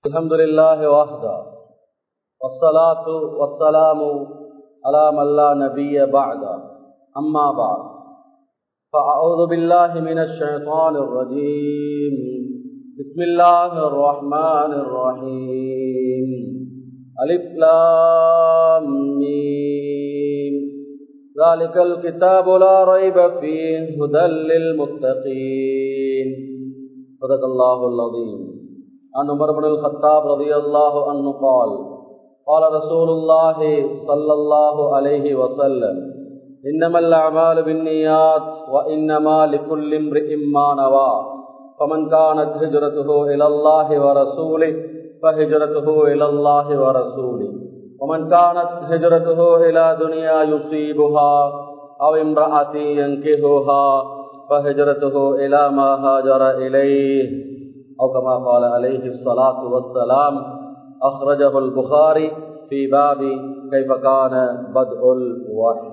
الحمد لله وحده والصلاة والسلام على من لا نبي بعد أما بعد فأعوذ بالله من الشيطان الرجيم بسم الله الرحمن الرحيم ألف لام ميم ذلك الكتاب لا ريب فيه هدى للمتقين صدق الله العظيم عن عمر بن الخطاب رضي الله عنه قال قال رسول الله صلى الله عليه وسلم إنما الأعمال بالنيات وإنما لكل امرئ ما نوى فمن كانت هجرته إلى الله ورسوله فهجرته إلى الله ورسوله ومن كانت هجرته إلى دنيا يصيبها أو امرأة ينكهها فهجرته إلى ما هاجر إليه أو كما قال عليه الصلاة والسلام أخرجه البخاري في باب كيف كان بدء الوحي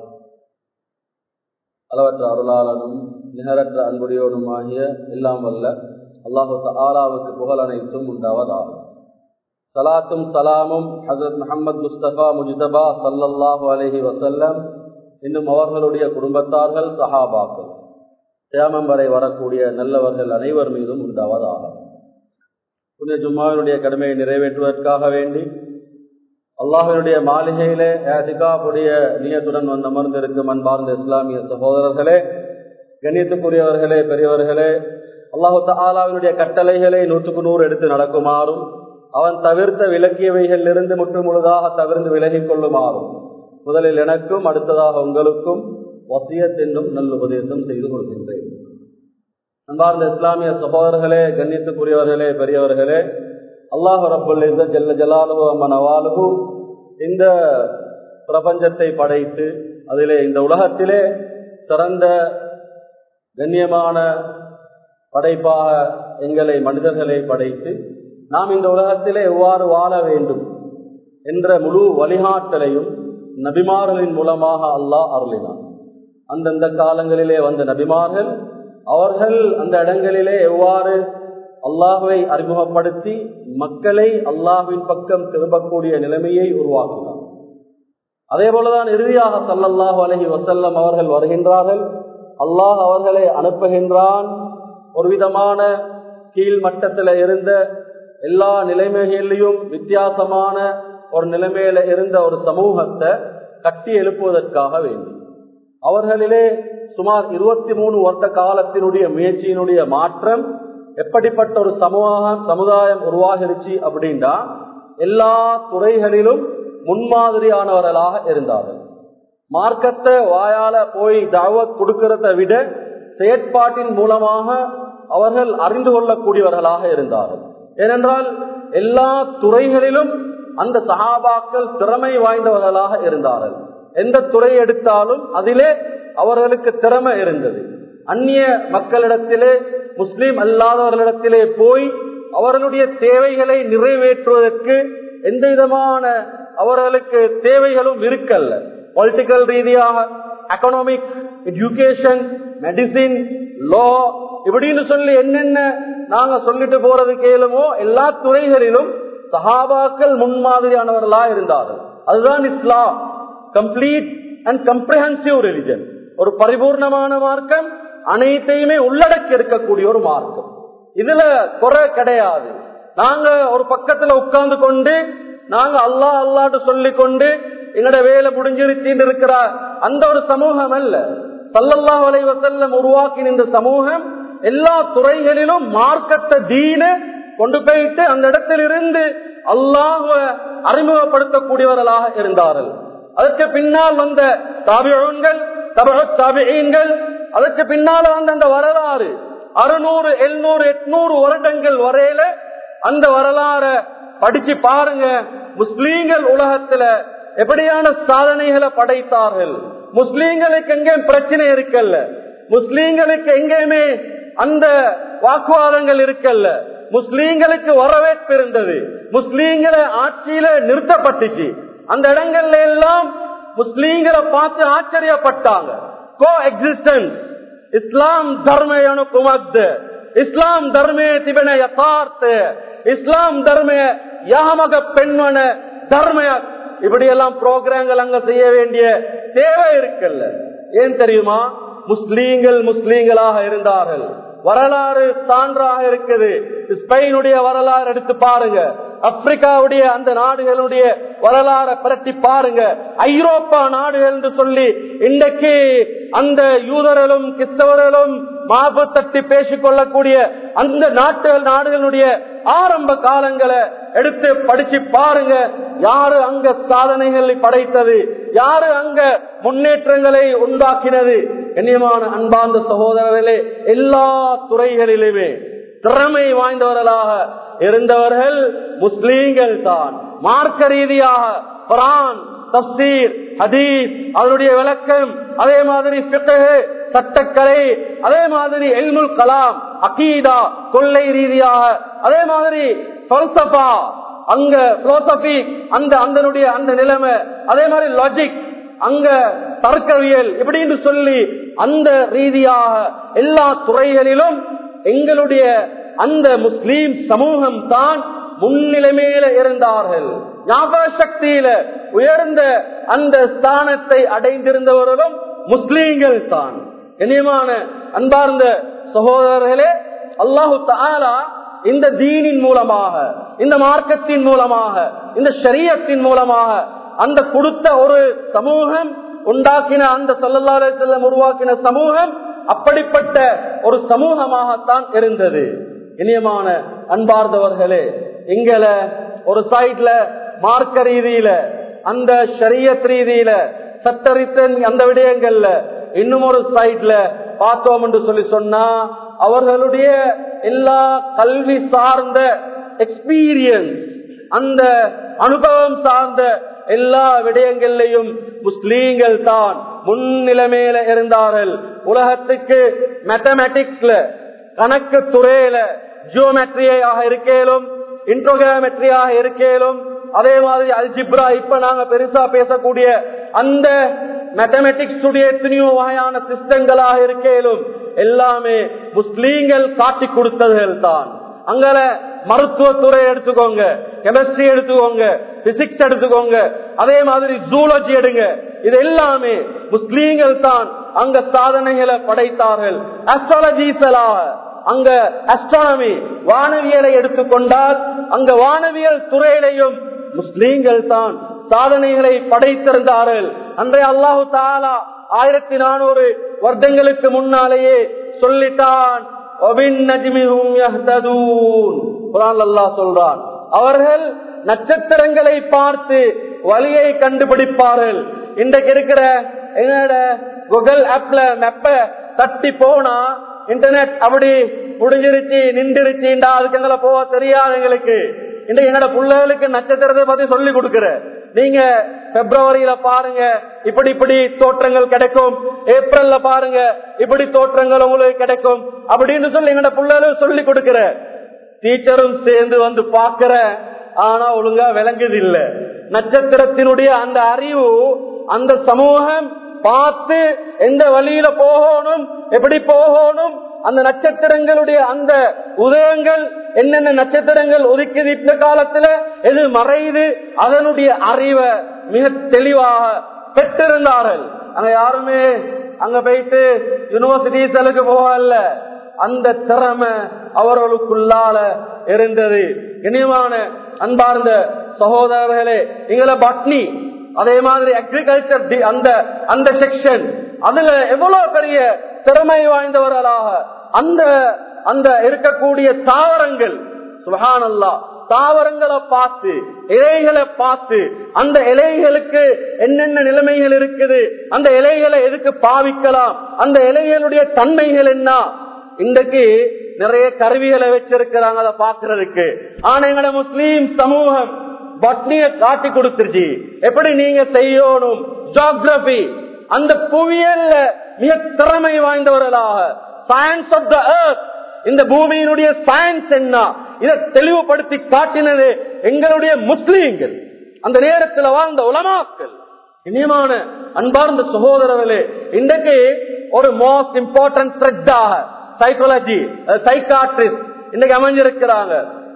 அளவற்ற அருளாளனும் நிகரற்ற அன்புடையோனுமாகிய எல்லாம் வல்ல அல்லாஹு ஆலாவுக்கு புகழ் அனைத்தும் உண்டாவதாகும் சலாத்தும் சலாமும் ஹசரத் முகமது முஸ்தபா முஜிதபா சல்லல்லாஹு அலஹி வசல்லம் இன்னும் அவர்களுடைய குடும்பத்தார்கள் சஹாபாக்கள் தியாமம் வரை வரக்கூடிய நல்லவர்கள் அனைவர் மீதும் உண்டாவதாகும் புனித ஜும்மாவினுடைய கடமையை நிறைவேற்றுவதற்காக வேண்டி அல்லாஹினுடைய மாளிகையிலே ஏதிகாவுடைய நியத்துடன் வந்து அமர்ந்திருக்கும் அன்பார்ந்த இஸ்லாமிய சகோதரர்களே கண்ணியத்துக்குரியவர்களே பெரியவர்களே அல்லாஹு தாலாவினுடைய கட்டளைகளை நூற்றுக்கு நூறு எடுத்து நடக்குமாறும் அவன் தவிர்த்த விலக்கியவைகளிலிருந்து முற்று முழுதாக தவிர்த்து விலகிக் கொள்ளுமாறும் முதலில் எனக்கும் அடுத்ததாக உங்களுக்கும் வசியத் என்னும் நல்ல உபதேசம் செய்து கொடுக்கின்றேன் அன்பார்ந்த இஸ்லாமிய சகோதரர்களே கண்ணியத்துக்குரியவர்களே பெரியவர்களே அல்லாஹ் ரபுல் ஜல்ல ஜலாலுவ மனவாலுகு இந்த பிரபஞ்சத்தை படைத்து அதிலே இந்த உலகத்திலே சிறந்த கண்ணியமான படைப்பாக எங்களை மனிதர்களை படைத்து நாம் இந்த உலகத்திலே எவ்வாறு வாழ வேண்டும் என்ற முழு வழிகாட்டலையும் நபிமார்களின் மூலமாக அல்லாஹ் அருளினான் அந்தந்த காலங்களிலே வந்த நபிமார்கள் அவர்கள் அந்த இடங்களிலே எவ்வாறு அல்லாஹுவை அறிமுகப்படுத்தி மக்களை அல்லாஹுவின் பக்கம் திரும்பக்கூடிய நிலைமையை உருவாக்கினார் அதே போலதான் இறுதியாக சல்லல்லாஹு அலஹி வசல்லம் அவர்கள் வருகின்றார்கள் அல்லாஹ் அவர்களை அனுப்புகின்றான் ஒரு விதமான கீழ் மட்டத்தில் இருந்த எல்லா நிலைமைகளிலையும் வித்தியாசமான ஒரு நிலைமையில இருந்த ஒரு சமூகத்தை கட்டி எழுப்புவதற்காக வேண்டும் அவர்களிலே சுமார் இருபத்தி மூணு வருட காலத்தினுடைய முயற்சியினுடைய மாற்றம் எப்படிப்பட்ட ஒரு சமூகம் சமுதாயம் உருவாகிருச்சு அப்படின்னா எல்லா துறைகளிலும் முன்மாதிரியானவர்களாக இருந்தார்கள் மார்க்கத்தை வாயால போய் தாவத் கொடுக்கிறத விட செயற்பாட்டின் மூலமாக அவர்கள் அறிந்து கொள்ளக்கூடியவர்களாக இருந்தார்கள் ஏனென்றால் எல்லா துறைகளிலும் அந்த சகாபாக்கள் திறமை வாய்ந்தவர்களாக இருந்தார்கள் எந்த துறை எடுத்தாலும் அதிலே அவர்களுக்கு திறமை இருந்தது அந்நிய மக்களிடத்திலே முஸ்லீம் அல்லாதவர்களிடத்திலே போய் அவர்களுடைய தேவைகளை நிறைவேற்றுவதற்கு எந்த விதமான அவர்களுக்கு தேவைகளும் இருக்கல்ல பொலிட்டிக்கல் ரீதியாக எக்கனாமிக்ஸ் எஜுகேஷன் மெடிசின் லா இப்படின்னு சொல்லி என்னென்ன நாங்க சொல்லிட்டு போறது கேளுமோ எல்லா துறைகளிலும் சஹாபாக்கள் முன்மாதிரியானவர்களா இருந்தார்கள் அதுதான் Islam complete and comprehensive religion ஒரு பரிபூர்ணமான மார்க்கம் அனைத்தையுமே உள்ளடக்கி இருக்கக்கூடிய ஒரு மார்க்கம் இதுல குறை கிடையாது நாங்க ஒரு பக்கத்துல உட்கார்ந்து கொண்டு நாங்க அல்லா அல்லாட்டு சொல்லி கொண்டு எங்கட வேலை முடிஞ்சிருச்சின்னு இருக்கிற அந்த ஒரு சமூகம் அல்ல சல்லல்லா வலைவசல்லம் உருவாக்கின இந்த சமூகம் எல்லா துறைகளிலும் மார்க்கத்தை தீன கொண்டு போயிட்டு அந்த இடத்திலிருந்து அல்லாஹ அறிமுகப்படுத்தக்கூடியவர்களாக இருந்தார்கள் அதற்கு பின்னால் வந்த தாபியங்கள் தாபியங்கள் அதற்கு பின்னால வந்த அந்த வரலாறு அறுநூறு எழுநூறு எட்நூறு வருடங்கள் வரையில அந்த வரலாற படிச்சு பாருங்க முஸ்லீம்கள் உலகத்துல எப்படியான சாதனைகளை படைத்தார்கள் முஸ்லீம்களுக்கு எங்கேயும் பிரச்சனை இருக்கல்ல முஸ்லீம்களுக்கு எங்கேயுமே அந்த வாக்குவாதங்கள் இருக்கல்ல முஸ்லீம்களுக்கு வரவேற்பு இருந்தது முஸ்லீம்களை ஆட்சியில நிறுத்தப்பட்டுச்சு அந்த இடங்கள்ல எல்லாம் முஸ்லீம்களை பார்த்து ஆச்சரியப்பட்டாங்க கோ எக்ஸிஸ்டன்ஸ் இஸ்லாம் தர்மயனு குமத் இஸ்லாம் தர்மே திபன யதார்த்த இஸ்லாம் தர்மய யாமக பெண்மன தர்மய இப்படி எல்லாம் புரோகிராம்கள் அங்க செய்ய வேண்டிய தேவை இருக்குல்ல ஏன் தெரியுமா முஸ்லீம்கள் முஸ்லீம்களாக இருந்தார்கள் வரலாறு சான்றாக இருக்குது ஸ்பெயினுடைய வரலாறு எடுத்து பாருங்க ஆப்பிரிக்காவுடைய அந்த நாடுகளுடைய வரலாறை பிரட்டி பாருங்க ஐரோப்பா நாடுகள் என்று சொல்லி இன்றைக்கு அந்த யூதர்களும் கிறிஸ்தவர்களும் மாபு தட்டி பேசிக் கொள்ளக்கூடிய அந்த நாட்டுகள் நாடுகளுடைய ஆரம்ப காலங்களை எடுத்து படிச்சு பாருங்க யாரு அங்க சாதனைகளை படைத்தது யாரு அங்க முன்னேற்றங்களை உண்டாக்கினது கண்ணியமான அன்பார்ந்த சகோதரர்களே எல்லா துறைகளிலுமே திறமை வாய்ந்தவர்களாக இருந்தவர்கள் முஸ்லீம்கள் தான் மார்க்க ரீதியாக குரான் தப்சீர் ஹதீஸ் அதனுடைய விளக்கம் அதே மாதிரி பிqh, சட்டக்கலை அதே மாதிரி எல்முல் கலாம் அகீதா கொள்ளை ரீதியாக அதே மாதிரி பல்சபா அங்க பிலோசபி அந்த அந்தனுடைய அந்த நிலைமை அதே மாதிரி லாஜிக் அங்க தர்க்கவியல் இப்படின்னு சொல்லி அந்த ரீதியாக எல்லா துறைகளிலும் எங்களுடைய அந்த முஸ்லீம் சமூகம் தான் முன்னிலைமையில இருந்தார்கள் ஞாபக சக்தியில உயர்ந்த அந்த ஸ்தானத்தை அடைந்திருந்தவர்களும் முஸ்லீம்கள் தான் இனியமான அன்பார்ந்த சகோதரர்களே அல்லாஹு தாலா இந்த தீனின் மூலமாக இந்த மார்க்கத்தின் மூலமாக இந்த ஷரியத்தின் மூலமாக அந்த கொடுத்த ஒரு சமூகம் உண்டாக்கின அந்த சல்லல்லா செல்லம் உருவாக்கின சமூகம் அப்படிப்பட்ட ஒரு சமூகமாகத்தான் இருந்தது இனியமான அன்பார்ந்தவர்களே இங்கல ஒரு சைட்ல மார்க்க ரீதியில அந்த ஷரியத் ரீதியில சட்டரித்தன் அந்த விடயங்கள்ல இன்னும் ஒரு சைட்ல பார்த்தோம் என்று சொல்லி சொன்னா அவர்களுடைய எல்லா கல்வி சார்ந்த எக்ஸ்பீரியன்ஸ் அந்த அனுபவம் சார்ந்த எல்லா விடயங்கள்லையும் முஸ்லீம்கள் தான் முன்னிலைமையில இருந்தார்கள் உலகத்துக்கு மேத்தமேட்டிக்ஸ்ல கணக்கு துறையில ஜியோமெட்ரியாக இருக்கேலும் இன்ட்ரோகிராமெட்ரியாக இருக்கேலும் அதே மாதிரி அல்ஜிப்ரா இப்ப நாங்க பெருசா பேசக்கூடிய அந்த மேத்தமெட்டிக்ஸ் உடைய எத்தனையோ வகையான சிஸ்டங்களாக இருக்கேலும் எல்லாமே முஸ்லீம்கள் காட்டி கொடுத்ததுகள் தான் அங்கல மருத்துவத்துறை எடுத்துக்கோங்க கெமிஸ்ட்ரி எடுத்துக்கோங்க பிசிக்ஸ் எடுத்துக்கோங்க அதே மாதிரி ஜூலஜி எடுங்க இது எல்லாமே முஸ்லீம்கள் தான் அங்க சாதனைகளை படைத்தார்கள் அஸ்ட்ராலஜிசலாக அங்க அஸ்ட்ரானமி வானவியலை எடுத்துக்கொண்டால் அங்க வானவியல் துறையிலையும் முஸ்லீம்கள் தான் சாதனைகளை படைத்திருந்தார்கள் அன்றைய அல்லாஹு தாலா ஆயிரத்தி நானூறு வருடங்களுக்கு முன்னாலேயே சொல்லிட்டான் சொல்றான் அவர்கள் நட்சத்திரங்களை பார்த்து வழியை கண்டுபிடிப்பார்கள் இன்றைக்கு இருக்கிற என்னோட குகல் ஆப்ல மெப்ப தட்டி போனா இன்டர்நெட் அப்படி முடிஞ்சிருச்சு நின்றுருச்சுண்டா அதுக்கு எங்களை போக தெரியாது எங்களுக்கு இன்றைக்கு என்னோட பிள்ளைகளுக்கு நட்சத்திரத்தை பத்தி சொல்லி கொடுக்கிற நீங்க பிப்ரவரியில பாருங்க இப்படி இப்படி தோற்றங்கள் கிடைக்கும் ஏப்ரல்ல பாருங்க இப்படி தோற்றங்கள் உங்களுக்கு கிடைக்கும் அப்படின்னு சொல்லி எங்கட பிள்ளைகளும் சொல்லி கொடுக்கிற டீச்சரும் சேர்ந்து வந்து பாக்குற ஆனா ஒழுங்கா விளங்குது இல்ல நட்சத்திரத்தினுடைய அந்த அறிவு அந்த சமூகம் பார்த்து எந்த வழியில போகணும் எப்படி போகணும் அந்த நட்சத்திரங்களுடைய அந்த உதயங்கள் என்னென்ன நட்சத்திரங்கள் ஒதுக்குது இந்த காலத்துல எது மறையுது அதனுடைய அறிவை மிக தெளிவாக பெற்றிருந்தார்கள் அங்க யாருமே அங்க போயிட்டு யூனிவர்சிட்டிகளுக்கு போகல அந்த திறமை அவர்களுக்குள்ளால இருந்தது இனிமான அன்பார்ந்த சகோதரர்களே எங்களை பட்னி அதே மாதிரி அக்ரிகல்ச்சர் அந்த அந்த செக்ஷன் அதுல எவ்வளவு பெரிய திறமை வாய்ந்தவர்களாக அந்த அந்த இருக்கக்கூடிய தாவரங்கள் சுகானல்லா தாவரங்களை பார்த்து இலைகளை பார்த்து அந்த இலைகளுக்கு என்னென்ன நிலைமைகள் இருக்குது அந்த இலைகளை எதுக்கு பாவிக்கலாம் அந்த இலைகளுடைய தன்மைகள் என்ன இன்றைக்கு நிறைய கருவிகளை வச்சிருக்கிறாங்க அதை பாக்குறதுக்கு ஆனா எங்களோட முஸ்லீம் சமூகம் பட்னிய காட்டி கொடுத்துருச்சு எப்படி நீங்க செய்யணும் ஜியோகிரபி அந்த புவியல்ல மிக திறமை வாய்ந்தவர்களாக சயின்ஸ் ஆஃப் த எர்த் இந்த பூமியினுடைய சயின்ஸ் என்ன இதை தெளிவுபடுத்தி காட்டினது எங்களுடைய முஸ்லீம்கள் அந்த நேரத்தில் வாழ்ந்த உலமாக்கள் இனியமான அன்பார்ந்த சகோதரர்களே இன்றைக்கு ஒரு மோஸ்ட் இம்பார்ட்டன்ட் த்ரெட்டாக சைக்காலஜி சைக்காட்ரிஸ்ட் இன்னைக்கு அமைஞ்சிருக்கிறாங்க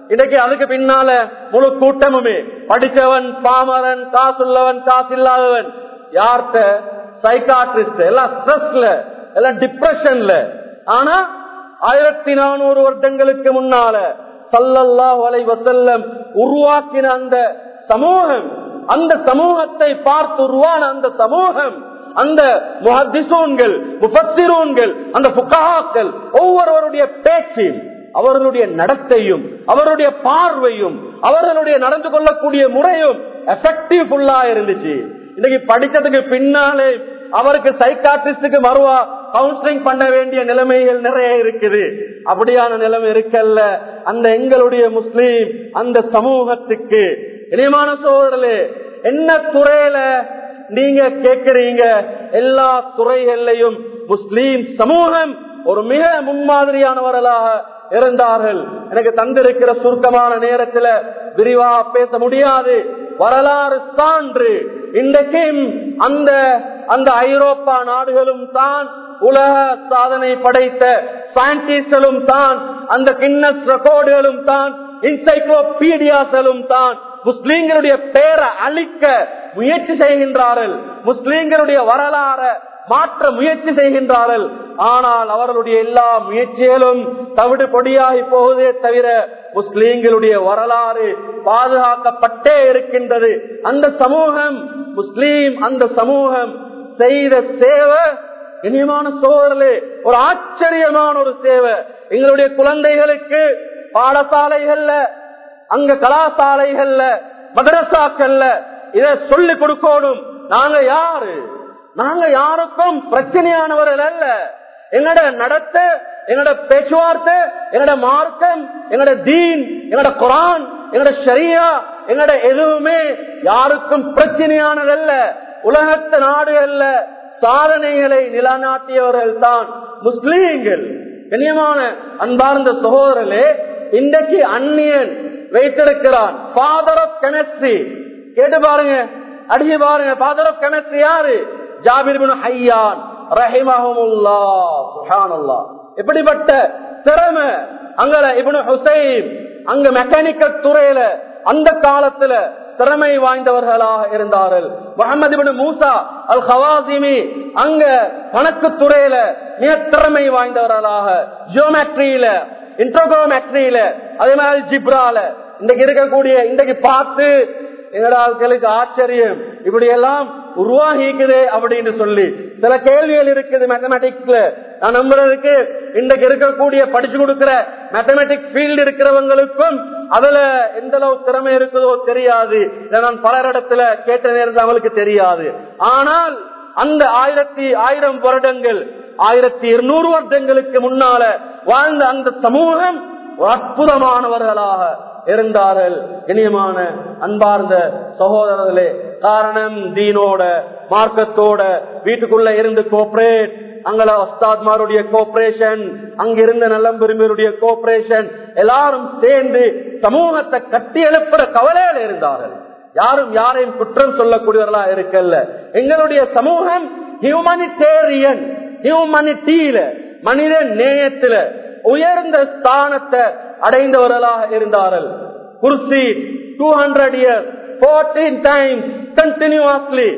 இன்னைக்கு அதுக்கு பின்னால முழு கூட்டமுமே படிச்சவன் பாமரன் காசுள்ளவன் காசு இல்லாதவன் யார்கிட்ட சைக்காட்ரிஸ்ட் எல்லாம் ஸ்ட்ரெஸ்ல எல்லாம் டிப்ரெஷன்ல ஆனா ஆயிரத்தி நானூறு வருடங்களுக்கு முன்னால சல்லல்லாஹு அலைஹி வஸல்லம் உருவாக்கின அந்த சமூகம் அந்த சமூகத்தை பார்த்து உருவான அந்த சமூகம் அந்த முஹத்திசூன்கள் முஃபத்திரூன்கள் அந்த புகாக்கள் ஒவ்வொருவருடைய பேச்சையும் அவர்களுடைய நடத்தையும் அவருடைய பார்வையும் அவர்களுடைய நடந்து கொள்ளக்கூடிய முறையும் எஃபெக்டிவ் ஃபுல்லா இருந்துச்சு இன்னைக்கு படிச்சதுக்கு பின்னாலே அவருக்கு சைக்காட்ரிஸ்டுக்கு மறுவா கவுன்சிலிங் பண்ண வேண்டிய நிலைமைகள் நிறைய இருக்குது அப்படியான நிலைமை இருக்கல்ல அந்த எங்களுடைய முஸ்லீம் அந்த சமூகத்துக்கு இனியமான சோதரலே என்ன துறையில நீங்க கேட்கிறீங்க எல்லா துறைகள்லையும் முஸ்லீம் சமூகம் ஒரு மிக முன்மாதிரியானவர்களாக இருந்தார்கள் எனக்கு தந்திருக்கிற சுருக்கமான நேரத்தில் விரிவா பேச முடியாது வரலாறு சான்று இன்றைக்கும் அந்த அந்த ஐரோப்பா நாடுகளும் தான் உலக சாதனை படைத்த சயின்டிஸ்டுகளும் தான் அந்த கின்னஸ் ரெக்கார்டுகளும் தான் இன்சைக்ளோபீடியாக்களும் தான் முஸ்லீம்களுடைய பேரை அழிக்க முயற்சி செய்கின்றார்கள் முஸ்லீம்களுடைய வரலாற மாற்ற முயற்சி செய்கின்றார்கள் ஆனால் அவர்களுடைய எல்லா முயற்சிகளும் தவிடு பொடியாகி போவதே தவிர முஸ்லீம்களுடைய வரலாறு பாதுகாக்கப்பட்டே இருக்கின்றது அந்த சமூகம் முஸ்லீம் அந்த சமூகம் செய்த சேவை இனியமான சோழர்களே ஒரு ஆச்சரியமான ஒரு சேவை எங்களுடைய குழந்தைகளுக்கு பாடசாலைகள்ல அங்க கலாசாலைகள்ல மதரசாக்கள்ல இத சொல்லி கொடுக்கணும் நாங்க யாரு நாங்க யாருக்கும் பிரச்சனையானவர்கள் அல்ல எங்கட நடத்த எங்கட பேச்சுவார்த்தை எங்கட மார்க்கம் எங்கட தீன் எங்கட குரான் எங்கட ஷரியா எங்கட எதுவுமே யாருக்கும் பிரச்சனையானதல்ல உலகத்து நாடுகள்ல சாதனைகளை நிலநாட்டியவர்கள் தான் முஸ்லீம்கள் கண்ணியமான அன்பார்ந்த சகோதரர்களே இன்றைக்கு அந்நியன் வைத்திருக்கிறான் ஃபாதர் ஆஃப் கெமிஸ்ட்ரி கேட்டு பாருங்க அடிச்சு பாருங்க ஃபாதர் ஆஃப் கெமிஸ்ட்ரி யாரு ஜாபிர் பின் ஹையான் ரஹிமஹமுல்லா சுஹானல்லா எப்படிப்பட்ட திறமை அங்க இப்னு ஹுசைன் அங்க மெக்கானிக்கல் துறையில அந்த காலத்துல திறமை வாய்ந்தவர்களாக இருந்தார்கள் முகமது பின் மூசா அல் ஹவாசிமி அங்க கணக்கு துறையில மிக திறமை வாய்ந்தவர்களாக ஜியோமெட்ரியில இன்ட்ரோகோமெட்ரியில அதே மாதிரி ஜிப்ரால இன்றைக்கு இருக்கக்கூடிய இன்றைக்கு பார்த்து எங்கட ஆட்களுக்கு ஆச்சரியம் இப்படி எல்லாம் உருவாகிக்குது அப்படின்னு சொல்லி சில கேள்விகள் இருக்குது மேத்தமெட்டிக்ஸ்ல நான் நம்புறதுக்கு இன்றைக்கு இருக்கக்கூடிய படிச்சு கொடுக்கிற மேத்தமெட்டிக்ஸ் ஃபீல்டு இருக்கிறவங்களுக்கும் அதுல எந்த அளவு திறமை இருக்குதோ தெரியாது இதை நான் பலரிடத்துல கேட்ட நேரத்தில் அவங்களுக்கு தெரியாது ஆனால் அந்த ஆயிரத்தி ஆயிரம் வருடங்கள் ஆயிரத்தி இருநூறு வருடங்களுக்கு முன்னால வாழ்ந்த அந்த சமூகம் அற்புதமானவர்களாக இருந்தார்கள் இனியமான அன்பார்ந்த சகோதரர்களே காரணம் தீனோட மார்க்கத்தோட வீட்டுக்குள்ள இருந்து கோஆபரேட் அங்கள ஒஸ்தாத்மாருடைய கோஆபரேஷன் அங்கிருந்த நலம்பெருமையுடைய கோஆபரேஷன் எல்லாரும் சேர்ந்து சமூகத்தை கட்டி எழுப்புற கவலையில இருந்தார்கள் யாரும் யாரையும் குற்றம் சொல்லக்கூடியவர்களா இருக்கல்ல எங்களுடைய சமூகம் ஹியூமனிடேரியன் ஹியூமனிட்டியில மனித நேயத்தில உயர்ந்த ஸ்தானத்தை அடைந்தவர்களாக இருந்தார்கள் குர்சி two hundred years fourteen times continuously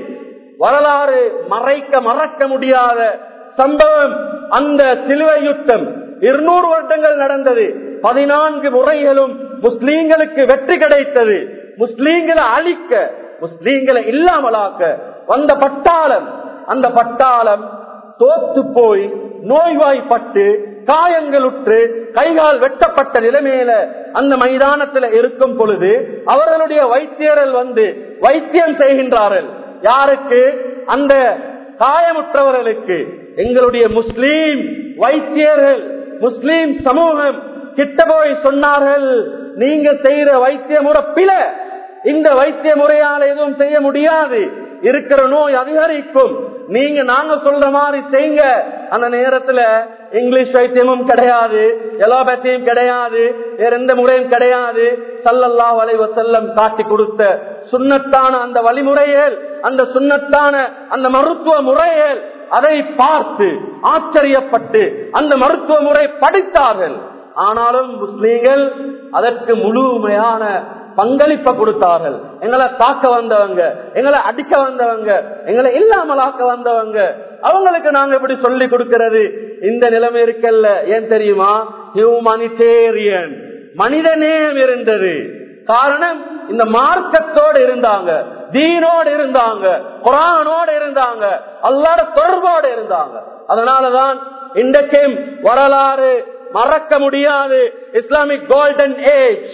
வரலாறு மறைக்க மறக்க முடியாத சம்பவம் அந்த சிலுவை யுத்தம் இருநூறு வருடங்கள் நடந்தது பதினான்கு முறைகளும் முஸ்லீம்களுக்கு வெற்றி கிடைத்தது முஸ்லீம்களை அழிக்க முஸ்லீம்களை இல்லாமலாக்க வந்த பட்டாளம் அந்த பட்டாளம் தோத்து போய் நோய்வாய்ப்பட்டு காயங்களுற்று கைகால் வெட்டப்பட்ட நிலைமையில அந்த மைதானத்தில் இருக்கும் பொழுது அவர்களுடைய வைத்தியர்கள் வந்து வைத்தியம் செய்கின்றார்கள் யாருக்கு அந்த காயமுற்றவர்களுக்கு எங்களுடைய முஸ்லீம் வைத்தியர்கள் முஸ்லீம் சமூகம் கிட்ட போய் சொன்னார்கள் நீங்க செய்யற வைத்திய முறை பில இந்த வைத்திய முறையால் எதுவும் செய்ய முடியாது இருக்கிற நோய் அதிகரிக்கும் நீங்க நாங்க சொல்ற மாதிரி செய்யுங்க அந்த நேரத்துல இங்கிலீஷ் வைத்தியமும் கிடையாது எலோபத்தியும் கிடையாது வேற எந்த முறையும் கிடையாது சல்லல்லா வளைவ செல்லம் காட்டி கொடுத்த சுண்ணத்தான அந்த வழிமுறைகள் அந்த சுண்ணத்தான அந்த மருத்துவ முறைகள் அதை பார்த்து ஆச்சரியப்பட்டு அந்த மருத்துவ முறை படித்தார்கள் ஆனாலும் முஸ்லீம்கள் அதற்கு முழுமையான பங்களிப்ப கொடுத்தார்கள் எங்களை தாக்க வந்தவங்க எங்களை அடிக்க வந்தவங்க எங்களை இல்லாமலாக்க வந்தவங்க அவங்களுக்கு நாங்க எப்படி சொல்லி கொடுக்கிறது இந்த நிலைமை இருக்கல்ல ஏன் தெரியுமா ஹியூமனிடேரியன் மனிதநேயம் இருந்தது காரணம் இந்த மார்க்கத்தோடு இருந்தாங்க தீனோடு இருந்தாங்க குரானோடு இருந்தாங்க அல்லாட தொடர்போடு இருந்தாங்க அதனாலதான் இன்றைக்கும் வரலாறு மறக்க முடியாது இஸ்லாமிக் கோல்டன் ஏஜ்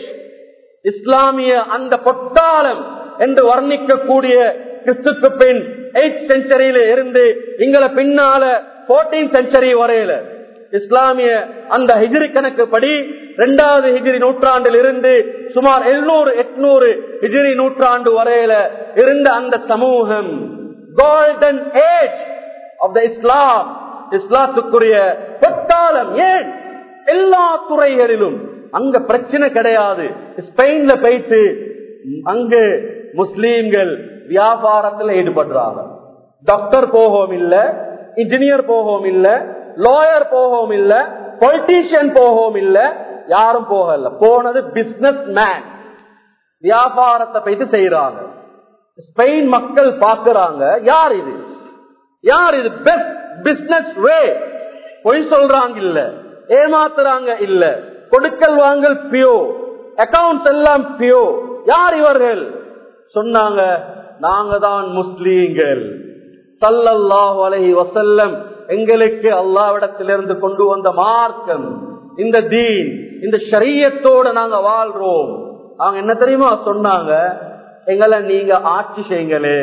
இஸ்லாமிய அந்த பொற்காலம் என்று வர்ணிக்கக்கூடிய கிறிஸ்துக்கு பின் எயிட் செஞ்சுரியில இருந்து இங்களை பின்னால போர்டீன் செஞ்சுரி வரையில இஸ்லாமிய அந்த ஹிஜிரி கணக்குப்படி இரண்டாவது ஹிஜிரி நூற்றாண்டில் இருந்து சுமார் எழுநூறு எட்நூறு ஹிஜிரி நூற்றாண்டு வரையில இருந்த அந்த சமூகம் golden age of the Islam இஸ்லாத்துக்குரிய பொற்காலம் ஏன் எல்லா துறைகளிலும் அங்க பிரச்சனை கிடையாது ஸ்பெயின்ல போயிட்டு அங்கு முஸ்லீம்கள் வியாபாரத்தில் ஈடுபடுறாங்க டாக்டர் போகவும் இல்ல இன்ஜினியர் போகவும் இல்ல லாயர் போகவும் இல்ல பொலிட்டீஷியன் போகவும் இல்ல யாரும் போகல போனது பிசினஸ் மேன் வியாபாரத்தை போயிட்டு செய்யறாங்க ஸ்பெயின் மக்கள் பாக்குறாங்க யார் இது யார் இது பெஸ்ட் பிசினஸ் வே பொய் சொல்றாங்க இல்ல ஏமாத்துறாங்க இல்ல கொடுக்கல் வாங்கல் பியோ அக்கவுண்ட்ஸ் எல்லாம் பியோ யார் இவர்கள் சொன்னாங்க நாங்க தான் முஸ்லீம்கள் சல்லல்லாஹு அலைஹி வசல்லம் எங்களுக்கு அல்லாவிடத்திலிருந்து கொண்டு வந்த மார்க்கம் இந்த தீன் இந்த ஷரியத்தோட நாங்க வாழ்றோம் அவங்க என்ன தெரியுமா சொன்னாங்க எங்களை நீங்க ஆட்சி செய்யுங்களே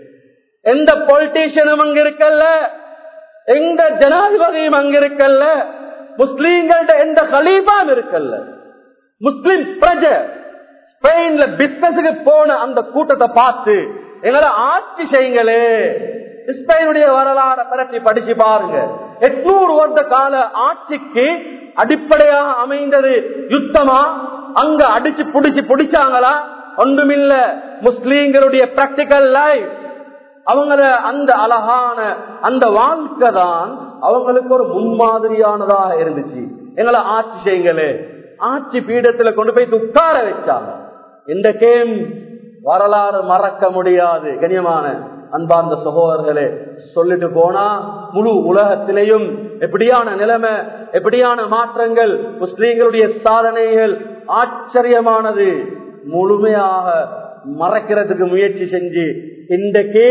எந்த பொலிட்டீஷியனும் அங்க இருக்கல்ல எந்த ஜனாதிபதியும் அங்க இருக்கல்ல முஸ்லீம்கள்ட்ட எந்த கலீபாம் இருக்கல்ல முஸ்லிம் பிரஜ ஸ்பெயின்ல பிசினஸுக்கு போன அந்த கூட்டத்தை பார்த்து எங்களை ஆட்சி செய்யுங்களே ஸ்பெயினுடைய வரலாறு பரட்டி படிச்சு பாருங்க எட்நூறு வருட கால ஆட்சிக்கு அடிப்படையாக அமைந்தது யுத்தமா அங்க அடிச்சு புடிச்சு புடிச்சாங்களா ஒன்றுமில்ல முஸ்லீம்களுடைய பிராக்டிக்கல் லைஃப் அவங்கள அந்த அழகான அந்த வாழ்க்கை தான் அவங்களுக்கு ஒரு முன்மாதிரியானதாக இருந்துச்சு எங்களை ஆட்சி செய்யுங்களே ஆட்சி பீடத்துல கொண்டு போய் உட்கார வச்சாங்க இந்த கேம் வரலாறு மறக்க முடியாது கனியமான அன்பார்ந்த சகோதரர்களே சொல்லிட்டு போனா முழு உலகத்திலேயும் எப்படியான நிலைமை எப்படியான மாற்றங்கள் முஸ்லீம்களுடைய சாதனைகள் ஆச்சரியமானது முழுமையாக மறக்கிறதுக்கு முயற்சி செஞ்சு இன்றைக்கு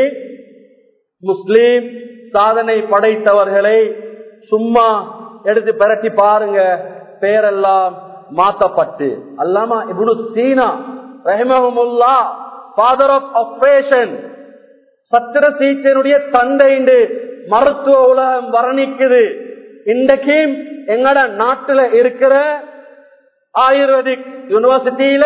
முஸ்லீம் சாதனை படைத்தவர்களை சும்மா எடுத்து பிரட்டி பாருங்க பேரெல்லாம் மாத்தப்பட்டு அல்லாமா இப்னு சீனா ரஹிமஹமுல்லா ஃபாதர் ஆஃப் ஆபரேஷன் சத்திர சிகிச்சையினுடைய தந்தை என்று மருத்துவ உலகம் வர்ணிக்குது இன்றைக்கு எங்கட நாட்டுல இருக்கிற ஆயுர்வேதிக் யூனிவர்சிட்டியில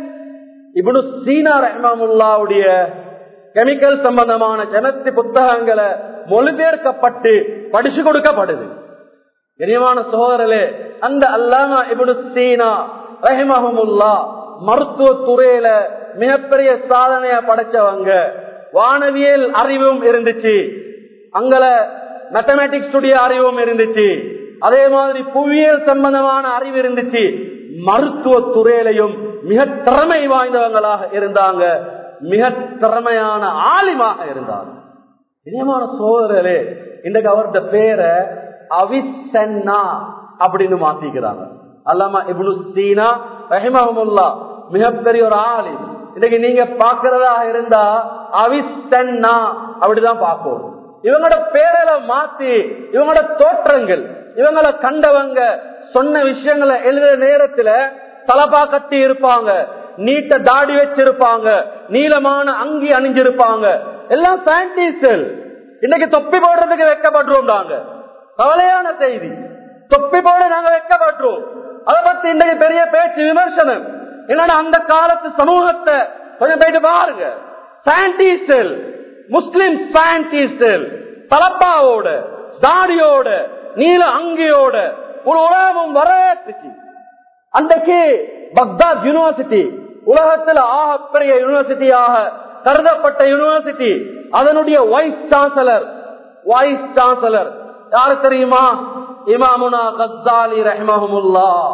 இப்னு சீனா ரஹ்மமுல்லாவுடைய கெமிக்கல் சம்பந்தமான ஜனத்தி புத்தகங்களை மொழிபெயர்க்கப்பட்டு படிச்சு கொடுக்கப்படுது கனியமான சோதரலே அந்த அல்லாமா இப்னு சீனா ரஹிமஹமுல்லா மருத்துவ துறையில மிகப்பெரிய சாதனைய படைச்சவங்க வானவியல் அறிவும் இருந்துச்சு அங்கல மேத்தமேட்டிக்ஸ் உடைய அறிவும் இருந்துச்சு அதே மாதிரி புவியியல் சம்பந்தமான அறிவு இருந்துச்சு மருத்துவ துறையிலையும் மிக திறமை வாய்ந்தவங்களாக இருந்தாங்க மிக திறமையான ஆலிமாக இருந்தாங்க இனியமான சோதரே இன்றைக்கு அவரது பேரை அவிசன்னா அப்படின்னு மாத்திக்கிறாங்க அல்லாமா இப்னு சீனா ரஹிமஹமுல்லா மிகப்பெரிய ஒரு ஆலிம் இன்னைக்கு நீங்க பாக்குறதா இருந்தா அவிசன்னா அப்படிதான் பார்க்கணும் இவங்களோட பேரல மாத்தி இவங்களோட தோற்றங்கள் இவங்களை கண்டவங்க சொன்ன விஷயங்களை எழுதுற நேரத்துல தலப்பா கட்டி இருப்பாங்க நீட்ட தாடி வச்சிருப்பாங்க நீளமான அங்கி அணிஞ்சிருப்பாங்க எல்லாம் சயின்டிஸ்ட் இன்னைக்கு தொப்பி போடுறதுக்கு வைக்கப்படுறோம் நாங்க கவலையான செய்தி தொப்பி போட நாங்க வைக்கப்படுறோம் அதை பத்தி இன்றைக்கு பெரிய பேச்சு விமர்சனம் என்னன்னா அந்த காலத்து சமூகத்தை கொஞ்சம் போயிட்டு பாருங்க சயின்டிஸ்ட் முஸ்லிம் சயின்டிஸ்ட் தலப்பாவோட தாடியோட நீல அங்கியோட ஒரு உலகமும் வரவேற்றுச்சு அன்றைக்கு பக்தாத் யூனிவர்சிட்டி உலகத்தில் ஆகப்பெரிய யூனிவர்சிட்டியாக கருதப்பட்ட யூனிவர்சிட்டி அதனுடைய வைஸ் சான்சலர் வைஸ் சான்சலர் யாரு தெரியுமா இமாமுனா கஸ்தாலி ரஹ்மஹமுல்லா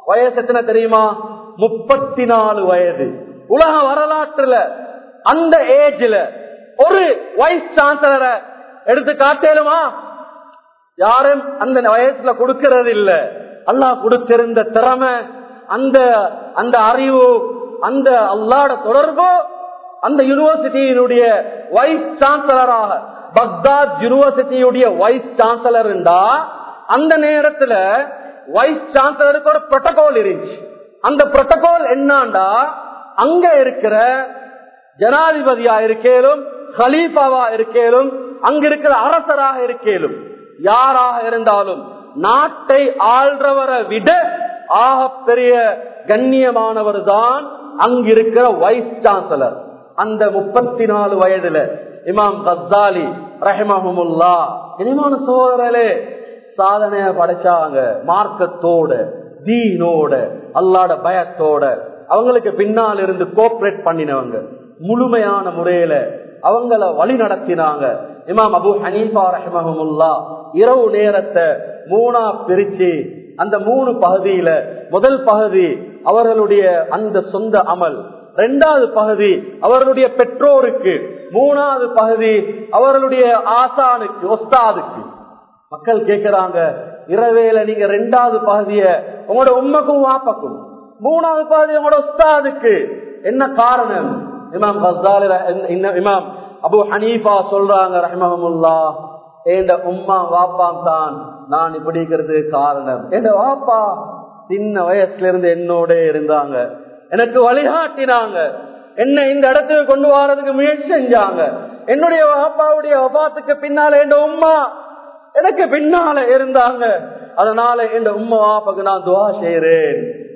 வயசு எத்தனை தெரியுமா முப்பத்தி நாலு வயது உலக வரலாற்றுல அந்த ஏஜ்ல ஒரு வைஸ் சான்சலரை எடுத்து காட்டேலுமா யாரும் அந்த வயசுல கொடுக்கிறது இல்ல அல்லாஹ் கொடுத்திருந்த திறமை அந்த அந்த அறிவு அந்த அல்லாட தொடர்பு அந்த யூனிவர்சிட்டியினுடைய வைஸ் சான்சலராக பக்தாத் யூனிவர்சிட்டியுடைய வைஸ் சான்சலர் இருந்தா அந்த நேரத்துல வைஸ் சான்சலருக்கு ஒரு புரோட்டோகால் இருந்துச்சு அந்த புரோட்டோகால் என்னண்டா அங்க இருக்கிற ஜனாதிபதியா இருக்கேலும் ஹலீஃபாவா இருக்கேலும் அங்க இருக்கிற அரசராக இருக்கேலும் யாராக இருந்தாலும் நாட்டை ஆள்றவரை விட ஆக பெரிய கண்ணியமானவர் தான் அங்கிருக்கிற வைஸ் சான்சலர் அந்த முப்பத்தி நாலு வயதுல இமாம் கசாலி ரஹமஹமுல்லா இனிமான சோதரலே சாதனைய படைச்சாங்க மார்க்கத்தோட தீனோட அல்லாட பயத்தோட அவங்களுக்கு பின்னால் இருந்து கோஆபரேட் பண்ணினவங்க முழுமையான முறையில அவங்கள வழி நடத்தினாங்க இமாம் அபு ஹனீஃபா ரஹமஹமுல்லா இரவு நேரத்தை மூணா பிரிச்சு அந்த மூணு பகுதியில முதல் பகுதி அவர்களுடைய அந்த சொந்த அமல் இரண்டாவது பகுதி அவர்களுடைய பெற்றோருக்கு மூணாவது பகுதி அவர்களுடைய ஆசானுக்கு ஒஸ்தாதுக்கு மக்கள் கேட்கிறாங்க இரவேல நீங்க ரெண்டாவது பகுதிய உங்களோட உண்மைக்கும் வாப்பக்கும் மூணாவது பகுதி உங்களோட உஸ்தாதுக்கு என்ன காரணம் இமாம் கசாலி இமாம் அபு ஹனீஃபா சொல்றாங்க ரஹமஹமுல்லா என் உம்மா வாப்பாம் தான் நான் இப்படி இருக்கிறதுக்கு காரணம் என் வாப்பா சின்ன வயசுல இருந்து என்னோட இருந்தாங்க எனக்கு வழிகாட்டினாங்க என்ன இந்த இடத்துக்கு கொண்டு வர்றதுக்கு முயற்சி செஞ்சாங்க என்னுடைய வாப்பாவுடைய வபாத்துக்கு பின்னால என் உம்மா எனக்கு பின்னால இருந்தாங்க அதனால என் உம்மா வாப்பாக்கு நான் துவா செய்யறேன்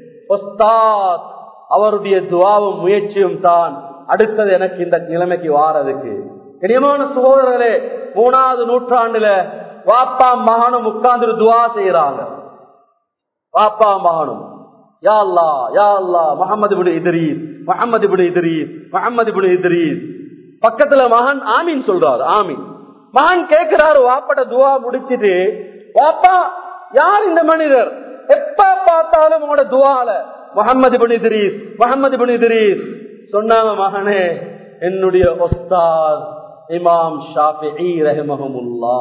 அவருடைய துவாவும் முயற்சியும் தான் அடுத்தது எனக்கு இந்த நிலைமைக்கு வாரதுக்கு கனியமான சகோதரர்களே மூணாவது நூற்றாண்டுல வாப்பா மகனும் உட்கார்ந்து துவா செய்யறாங்க வாப்பா மகனும் யா அல்லா யா அல்லா முகமது பிடி இத்ரீஸ் முகமது பிடி இத்ரீஸ் முகமது பிடி இத்ரீஸ் பக்கத்துல மகன் ஆமீன் சொல்றாரு ஆமீன் மகன் கேட்கிறாரு வாப்பட துவா முடிச்சிட்டு வாப்பா யார் இந்த மனிதர் எப்ப பார்த்தாலும் உங்களோட துவால முகமது பின் இத்ரீஸ் முகமது பின் இத்ரீஸ் சொன்னாங்க மகனே என்னுடைய ஒஸ்தாத் இமாம் ஷாஃபி ரஹமஹமுல்லா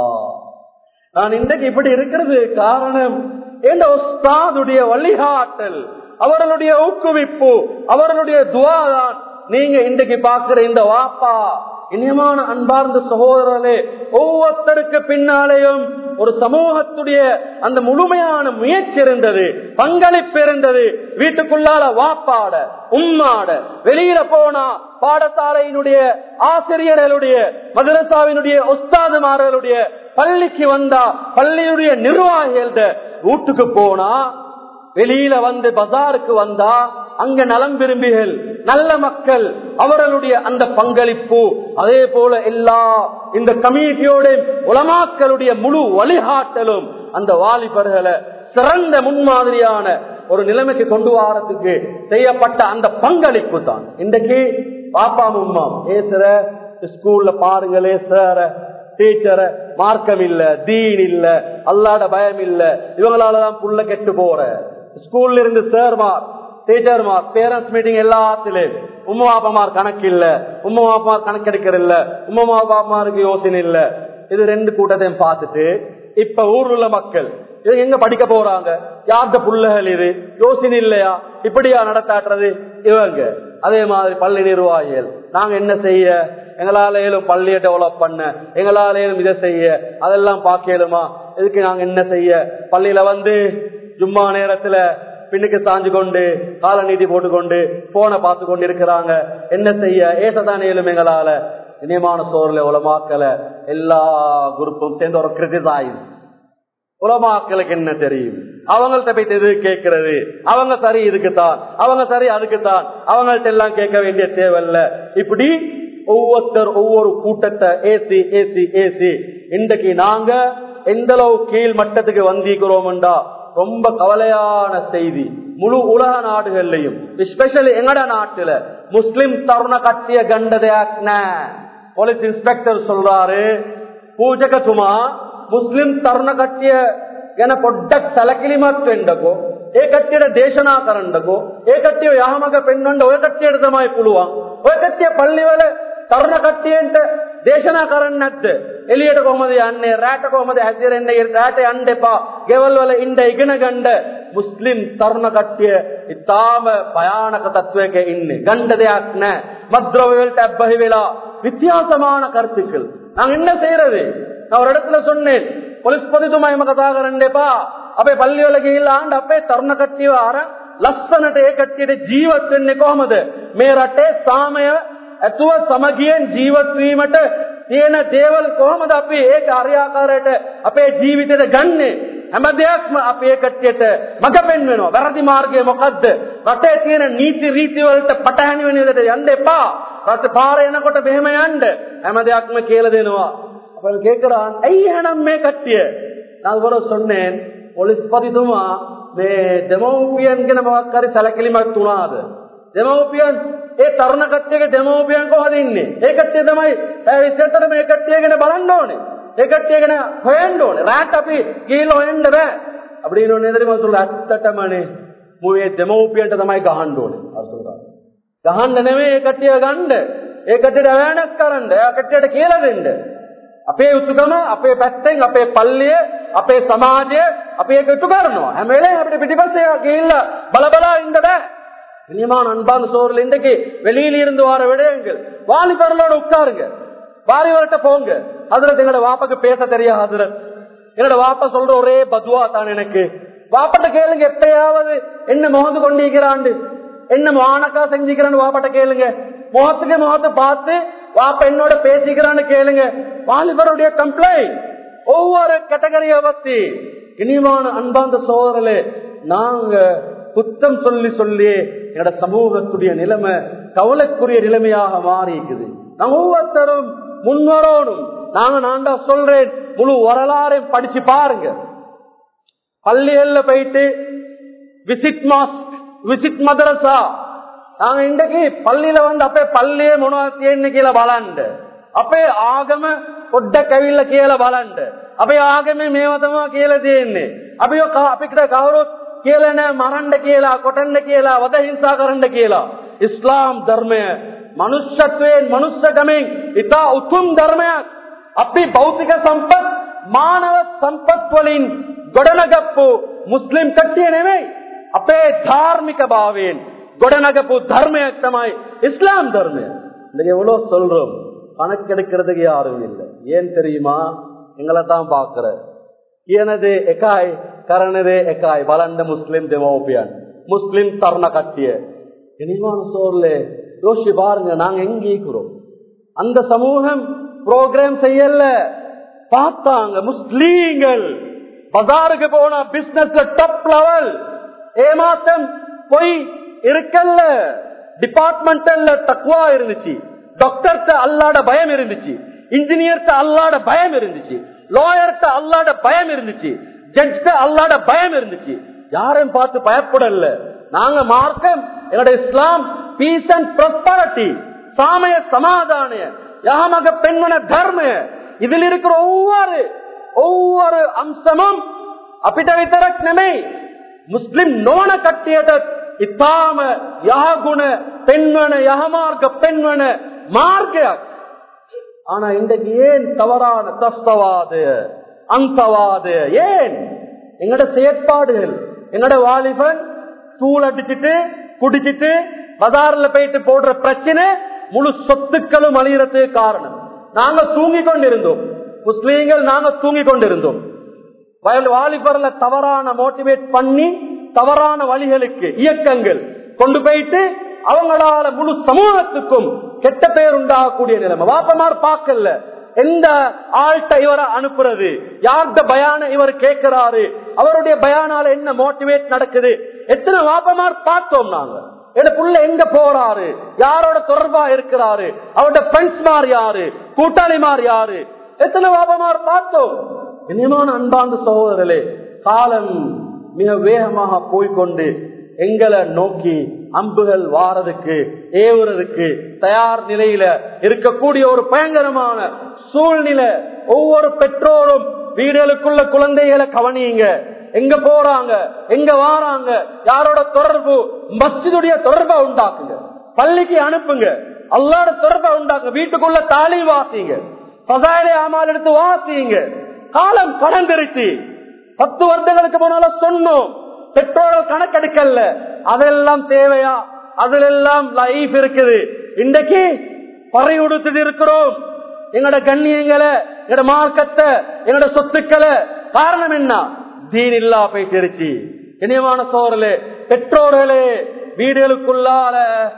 நான் இன்றைக்கு இப்படி இருக்கிறது காரணம் என்ற ஒஸ்தாதுடைய வழிகாட்டல் அவர்களுடைய ஊக்குவிப்பு அவர்களுடைய துவா தான் நீங்க இன்றைக்கு பாக்குற இந்த வாப்பா இனியமான அன்பார்ந்த சகோதரர்களே ஒவ்வொருத்தருக்கு பின்னாலேயும் ஒரு சமூகத்துடைய அந்த முழுமையான முயற்சி இருந்தது பங்களிப்பு இருந்தது வீட்டுக்குள்ளால வாப்பாட உம்மாட வெளியில போனா பாடசாலையினுடைய ஆசிரியர்களுடைய மதரசாவினுடைய உஸ்தாதுமார்களுடைய பள்ளிக்கு வந்தா பள்ளியுடைய நிர்வாகிகள்ட வீட்டுக்கு போனா வெளியில வந்து பஜாருக்கு வந்தா அங்க நலம் விரும்பிகள் நல்ல மக்கள் அவர்களுடைய அந்த பங்களிப்பு அதே போல எல்லா இந்த கம்யூனிட்டியோட உலமாக்களுடைய முழு வழிகாட்டலும் அந்த வாலிபர்களை சிறந்த முன்மாதிரியான ஒரு நிலைமைக்கு கொண்டு வரத்துக்கு செய்யப்பட்ட அந்த பங்களிப்பு தான் இன்றைக்கு பாப்பா மும்மா ஏசுற ஸ்கூல்ல பாருங்களே சார டீச்சரை மார்க்கம் இல்ல தீன் இல்ல அல்லாட பயம் இல்ல இவங்களாலதான் புள்ள கெட்டு போற ஸ்கூல்ல இருந்து சேர்மார் டீச்சர்மார் பேரண்ட்ஸ் மீட்டிங் எல்லாத்திலும் உம்மா பாப்பமார் கணக்கு இல்ல உம்மா பாப்பமார் கணக்கு எடுக்கிற இல்ல உம்மா பாப்பமாருக்கு யோசனை இல்ல இது ரெண்டு கூட்டத்தையும் பார்த்துட்டு இப்ப ஊர்ல உள்ள மக்கள் இது எங்க படிக்க போறாங்க யார்த புள்ளகள் இது யோசனை இல்லையா இப்படியா நடத்தாட்டுறது இவங்க அதே மாதிரி பள்ளி நிர்வாகிகள் நாங்க என்ன செய்ய எங்களால ஏழும் பள்ளியை டெவலப் பண்ண எங்களால ஏழும் இதை செய்ய அதெல்லாம் பார்க்கலுமா இதுக்கு நாங்க என்ன செய்ய பள்ளியில வந்து ஜும்மா நேரத்துல பின்னுக்கு சாஞ்சு கொண்டு கால நீட்டி போட்டுக்கொண்டு போனை பார்த்து கொண்டு இருக்கிறாங்க என்ன செய்ய ஏசதான் ஏழும் எங்களால இனியமான சோர்ல உலமாக்கல எல்லா குரூப்பும் சேர்ந்து ஒரு கிரிட்டிசைஸ் உலமாக்களுக்கு என்ன தெரியும் அவங்கள்ட்ட போய் எது கேட்கறது அவங்க சரி இதுக்குத்தான் அவங்க சரி அதுக்குத்தான் அவங்கள்ட்ட எல்லாம் கேட்க வேண்டிய தேவையில்ல இப்படி ஒவ்வொருத்தர் ஒவ்வொரு கூட்டத்தை ஏசி ஏசி ஏசி இன்றைக்கு நாங்க எந்த அளவு கீழ் மட்டத்துக்கு வந்திருக்கிறோம்டா ரொம்ப கவலையான செய்தி முழு உலக நாடுகள்லையும் எஸ்பெஷலி எங்கட நாட்டுல முஸ்லிம் தருண கட்டிய கண்டதையாக்ன போலீஸ் இன்ஸ்பெக்டர் சொல்றாரு பூஜக சுமா ಮುಸ್ಲಿಂ ತರುಣ ಕಟ್ಟಿಯ ಏನ ಪೊಡ್ಡ ತಲಕಿಲಿ ಮತ್ತು ಎಂಡಕೋ ඒ කට්ටියට දේශනා කරන්නකෝ ඒ කට්ටිය යහමඟ පෙන්වන්න ඔය කට්ටියට තමයි පුළුවන් ඔය කට්ටිය පල්ලිවල තරුණ කට්ටියන්ට දේශනා කරන්නේ නැද්ද එළියට කොහමද යන්නේ රැට කොහමද හැසිරෙන්නේ රැට යන්න එපා ගෙවල් වල ඉන්න ඉගෙන ගන්න මුස්ලිම් තරුණ කට්ටිය ඉතාම භයානක තත්වයක ඉන්නේ ගණ්ඩ දෙයක් නැහැ மத்ரவ වලට අබ්බහි වෙලා வித்தியாசமான கருத்துக்கள் நாங்க என்ன செய்யறது நான் ஒரு இடத்துல சொன்னேன் போலீஸ் பொதுතුමා එම කතා කරන්න එපා අපේ පල්ලිවල ගිහිල්ලා ආන්න අපේ තරුණ කට්ටිය අර ලස්සනට ඒ කට්ටියට ජීවත් වෙන්නේ කොහමද මේ රටේ සාමය ඇතුව සමගියෙන් ජීවත් වීමට තියෙන දේවල් කොහොමද අපි ඒක හරියාකාරයට අපේ ජීවිතේට ගන්නෙ හැම දෙයක්ම අපි ඒ කට්ටියට මඟ පෙන්වනවා වැරදි මාර්ගය මොකද්ද රටේ තියෙන නීති රීති වලට පටහැනි වෙන විදිහට යන්න එපා රට පාර එනකොට මෙහෙම යන්න හැම දෙයක්ම කියලා දෙනවා අපල් கேக்குறான் ඇයි එහෙනම් මේ කට්ටිය நான் கூட சொன்னேன் පොලිස් පතිතුමා මේ දෙමව්පියන් ගැන මොකක් හරි සැලකිලිමත් වුණාද දෙමව්පියන් ඒ තරුණ කට්ටියගේ දෙමව්පියන් කොහොමද ඉන්නේ ඒ කට්ටිය තමයි ඉස්සරට මේ කට්ටිය ගැන බලන්න ඕනේ ඒ කට්ටිය ගැන හොයන්න ඕනේ රාත් අපි ගිහිල්ලා හොයන්න බෑ அப்படின்னு ஒண்ணு தெரியுமா சொல்ல අත්තටමනේ මුවේ දෙමව්පියන්ට තමයි ගහන්න ඕනේ අසුරා ගහන්න නෙමෙයි ඒ කට්ටිය ගන්න ඒ කට්ටියට අවෑනස් කරන්න ඒ කට්ටියට කියලා දෙන්න අපේ උතුකම අපේ පැත්තෙන් අපේ පල්ලිය අපේ සමාජය අපි ඒක ඉටු කරනවා හැම වෙලේම අපිට පිටිපස්සේ ගිහිල්ලා බලබලා ඉන්න බෑ இனிமான அன்பான சோர்ல இன்றைக்கு வெளியில இருந்து வர விடயங்கள் வாலிபர்களோட உட்காருங்க வாலிபர்கிட்ட போங்க அதுல எங்களோட வாப்பாக்கு பேச தெரியாது அதுல என்னோட வாப்பா சொல்ற ஒரே பதுவா தான் எனக்கு வாப்பட்ட கேளுங்க எப்பயாவது என்ன முகந்து கொண்டிருக்கிறாண்டு என்ன மானக்கா செஞ்சுக்கிறான்னு வாப்பாட்ட கேளுங்க முகத்துக்கு முகத்தை பார்த்து வாப்பா என்னோட பேசிக்கிறான்னு கேளுங்க வாலிபருடைய கம்ப்ளைண்ட் ஒவ்வொரு கேட்டகரியை பத்தி இனிமான அன்பாந்த சோதரலே நாங்க குத்தம் சொல்லி சொல்லி எங்களோட சமூகத்துடைய நிலைமை கவலைக்குரிய நிலைமையாக மாறி இருக்குது நாங்க ஒவ்வொருத்தரும் முன்வரோடும் நாங்க நான் தான் சொல்றேன் முழு வரலாறையும் படிச்சு பாருங்க பள்ளிகள்ல போயிட்டு விசிட் மாஸ்க் விசிட் மதரசா நாங்க இன்றைக்கு பள்ளியில வந்து அப்பே பள்ளியே முனாத்தியன்னு கீழே வளண்டு அப்பே ஆகம கொட்ட கவியில கீழே வளண்டு அப்பே ஆகமே மேவதமா கீழே தேன்னு அப்பயோ අපිට කවුරුත් කියලා නෑ මරන්න කියලා කොටන්න කියලා වද හිංසා කරන්න කියලා ඉස්ලාම් ධර්මය මනුෂ්‍යත්වයෙන් මනුෂ්‍යකමෙන් ඉතා උතුම් ධර්මයක් අපි භෞතික සම්පත් මානව සම්පත් වලින් ගොඩනගප්පු මුස්ලිම් කට්ටිය නෙමෙයි අපේ ධාර්මික භාවයෙන් ගොඩනගපු ධර්මයක් තමයි இஸ்லாம் தர்மம் இன்னைக்கு எவ்வளவு சொல்றோம் கணக்கெடுக்கிறதுக்கு யாரும் இல்லை ஏன் தெரியுமா எங்களை தான் பாக்குற කියනදේ එකයි කරනදේ එකයි බලන්න මුස්ලිම් දෙමෝපියන් முஸ்லிம் தருண கட்டிய இனிமான சோர்ல யோசிச்சு பாருங்க நாங்க எங்க இருக்கிறோம் அந்த சமூகம் ப்ரோக்ராம் செய்யல பார்த்தாங்க முஸ்லீம்கள் பஜாருக்கு போனா பிசினஸ்ல டாப் லெவல் ஏமாத்தம் பொய் இருக்கல்ல டிபார்ட்மெண்டல்ல தக்குவா இருந்துச்சு டாக்டர்கிட்ட அல்லாட பயம் இருந்துச்சு இன்ஜினியர்கிட்ட அல்லாட பயம் இருந்துச்சு லாயர்கிட்ட அல்லாட பயம் இருந்துச்சு ஜட்ஜ்ட அல்லாட பயம் இருந்துச்சு யாரையும் பார்த்து பயப்படல நாங்க மார்க்கம் என்னோட இஸ்லாம் பீஸ் அண்ட் ப்ரொஸ்பாரிட்டி சாமய சமாதானய யாமக பெண்மன தர்ம இதில் இருக்கிற ஒவ்வொரு ஒவ்வொரு அம்சமும் අපිට විතරක් නෙමෙයි මුස්ලිම් නොවන කට්ටියට ඉතාම යහගුණ පෙන්වන යහමාර්ග පෙන්වන මාර්ගයක් ஆனா இன்றைக்கு ஏன் தவறான தஸ்தவாது அந்தவாது ஏன் எங்கட செயற்பாடுகள் எங்கட வாலிபன் தூள் அடிச்சுட்டு குடிச்சிட்டு பஜார்ல போயிட்டு போடுற பிரச்சனை முழு சொத்துக்களும் அழியறதுக்கு காரணம் நாங்க தூங்கி கொண்டிருந்தோம் முஸ்லீம்கள் நாங்க தூங்கி கொண்டிருந்தோம் வாலிபர்ல தவறான மோட்டிவேட் பண்ணி தவறான வழிகளுக்கு இயக்கங்கள் கொண்டு போயிட்டு அவங்களால முழு சமூகத்துக்கும் கெட்ட பெயர் உண்டாகக்கூடிய நிலைமை வாப்பமார் பார்க்கல எந்த ஆள்கிட்ட இவரை அனுப்புறது யார்கிட்ட பயான இவர் கேட்கிறாரு அவருடைய பயானால என்ன மோட்டிவேட் நடக்குது எத்தனை வாப்பமார் பார்த்தோம் நாங்க எனக்குள்ள எங்க போறாரு யாரோட தொடர்பா இருக்கிறாரு அவரோட ஃப்ரெண்ட்ஸ் மார் யாரு கூட்டாளி மார் யாரு எத்தனை வாபமார் பார்த்தோம் இனிமான அன்பார்ந்த சகோதரர்களே காலம் மிக வேகமாக போய்கொண்டு எங்களை நோக்கி அம்புகள் வாரதுக்கு ஏவுறதுக்கு தயார் நிலையில இருக்கக்கூடிய ஒரு பயங்கரமான சூழ்நிலை ஒவ்வொரு பெற்றோரும் வீடுகளுக்குள்ள குழந்தைகளை கவனியுங்க எங்க போறாங்க எங்க வாராங்க யாரோட தொடர்பு மஸ்ஜிதுடைய தொடர்பை உண்டாக்குங்க பள்ளிக்கு அனுப்புங்க அல்லாட தொடர்பை உண்டாக்குங்க வீட்டுக்குள்ள தாலி வாசிங்க பசாயிலே ஆமால் எடுத்து வாசிங்க காலம் கடந்துருச்சு பத்து வருடங்களுக்கு முன்னால சொன்னோம் பெற்றோர்கள் கணக்கெடுக்கல அதெல்லாம் தேவையா அதிலெல்லாம் லைஃப் இருக்குது இன்றைக்கு பறை உடுத்துட்டு இருக்கிறோம் எங்கட கண்ணியங்களை எங்கட மார்க்கத்தை எங்கட சொத்துக்களை காரணம் என்ன தீன் இல்லா போயிட்டு இனியமான சோழலே பெற்றோர்களே வீடுகளுக்குள்ளால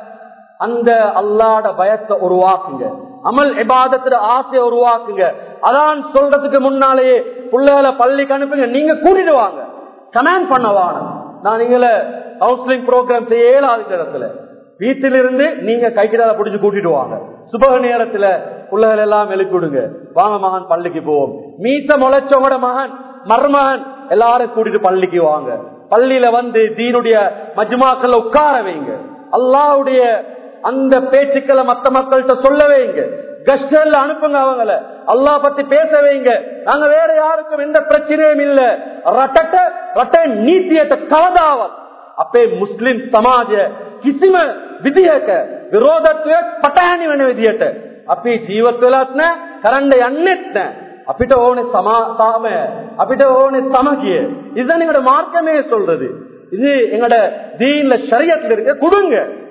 அந்த அல்லாட பயத்தை உருவாக்குங்க அமல் இபாதத்துல ஆசையை உருவாக்குங்க அதான் சொல்றதுக்கு முன்னாலேயே பிள்ளைகளை பள்ளிக்கு அனுப்புங்க நீங்க கூட்டிட்டு வாங்க கமெண்ட் பண்ண வாங்க நான் நீங்கள கவுன்சிலிங் ப்ரோக்ராம் செய்ய இயலாத இடத்துல வீட்டிலிருந்து நீங்க கைக்கிடாத பிடிச்சு கூட்டிட்டு வாங்க சுபக நேரத்துல பிள்ளைகள் எல்லாம் எழுப்பிவிடுங்க வாங்க மகன் பள்ளிக்கு போவோம் மீச முளைச்சவங்களோட மகன் மருமகன் எல்லாரும் கூட்டிட்டு பள்ளிக்கு வாங்க பள்ளியில வந்து தீனுடைய மஜ்மாக்கள் உட்கார வைங்க அல்லாவுடைய அந்த பேச்சுக்களை மத்த மக்கள்கிட்ட சொல்ல வைங்க கஷ்டல்ல அனுப்புங்க அவங்கள அல்லா பத்தி பேச வைங்க நாங்க வேற யாருக்கும் எந்த பிரச்சனையும் இல்ல ரட்டட்ட ரட்ட நீத்தியத்தை கலதாவல் අපේ මුස්ලිම් සමාජය කිසිම විදිහක විරෝධත්වයක් පටහැනි වෙන විදිහට අපි ජීවත් වෙලත් නෑ කරන්න යන්නෙත් නෑ අපිට ඕනේ සමාසාමය අපිට ඕනේ සමගිය இதுதான் எங்களோட மார்க்கமே சொல்றது இது எங்களோட தீன்ல ஷரியத்துல இருக்க கொடுங்க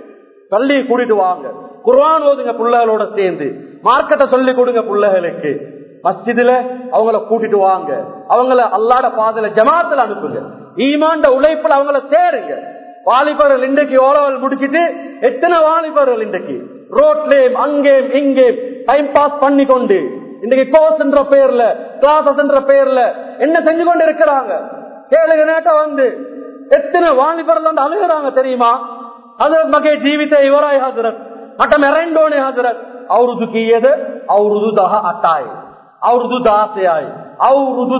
பள்ளி கூட்டிட்டு வாங்க குர்ஆன் ஓதுங்க பிள்ளைகளோட சேர்ந்து மார்க்கத்தை சொல்லி கொடுங்க பிள்ளைகளுக்கு மஸ்ஜிதுல அவங்கள கூட்டிட்டு வாங்க அவங்கள அல்லாட பாதையில ஜமாத்துல அனுப்புங்க ஈமாண்ட உழைப்புல அவங்கள சேருங்க வாலிபர்கள் இன்றைக்கு ஓலவல் முடிச்சிட்டு எத்தனை வாலிபர்கள் இன்றைக்கு ரோட்லேயும் அங்கேயும் இங்கேயும் டைம் பாஸ் பண்ணி கொண்டு இன்னைக்கு கோர்ஸ் என்ற பெயர்ல கிளாஸஸ் என்ற பெயர்ல என்ன செஞ்சு கொண்டு இருக்கிறாங்க கேளுங்க நேட்டம் வந்து எத்தனை வாலிபர்கள் வந்து அழுகிறாங்க தெரியுமா ஹசரத் மகே ஜீவிත ඉවරයි හසරත් මට මැරෙන්න ඕනේ හසරත් අවුරුදු කීයද අවුරුදු 18යි අවුරුදු 16යි අවුරුදු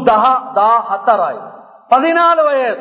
14යි 14 வயசு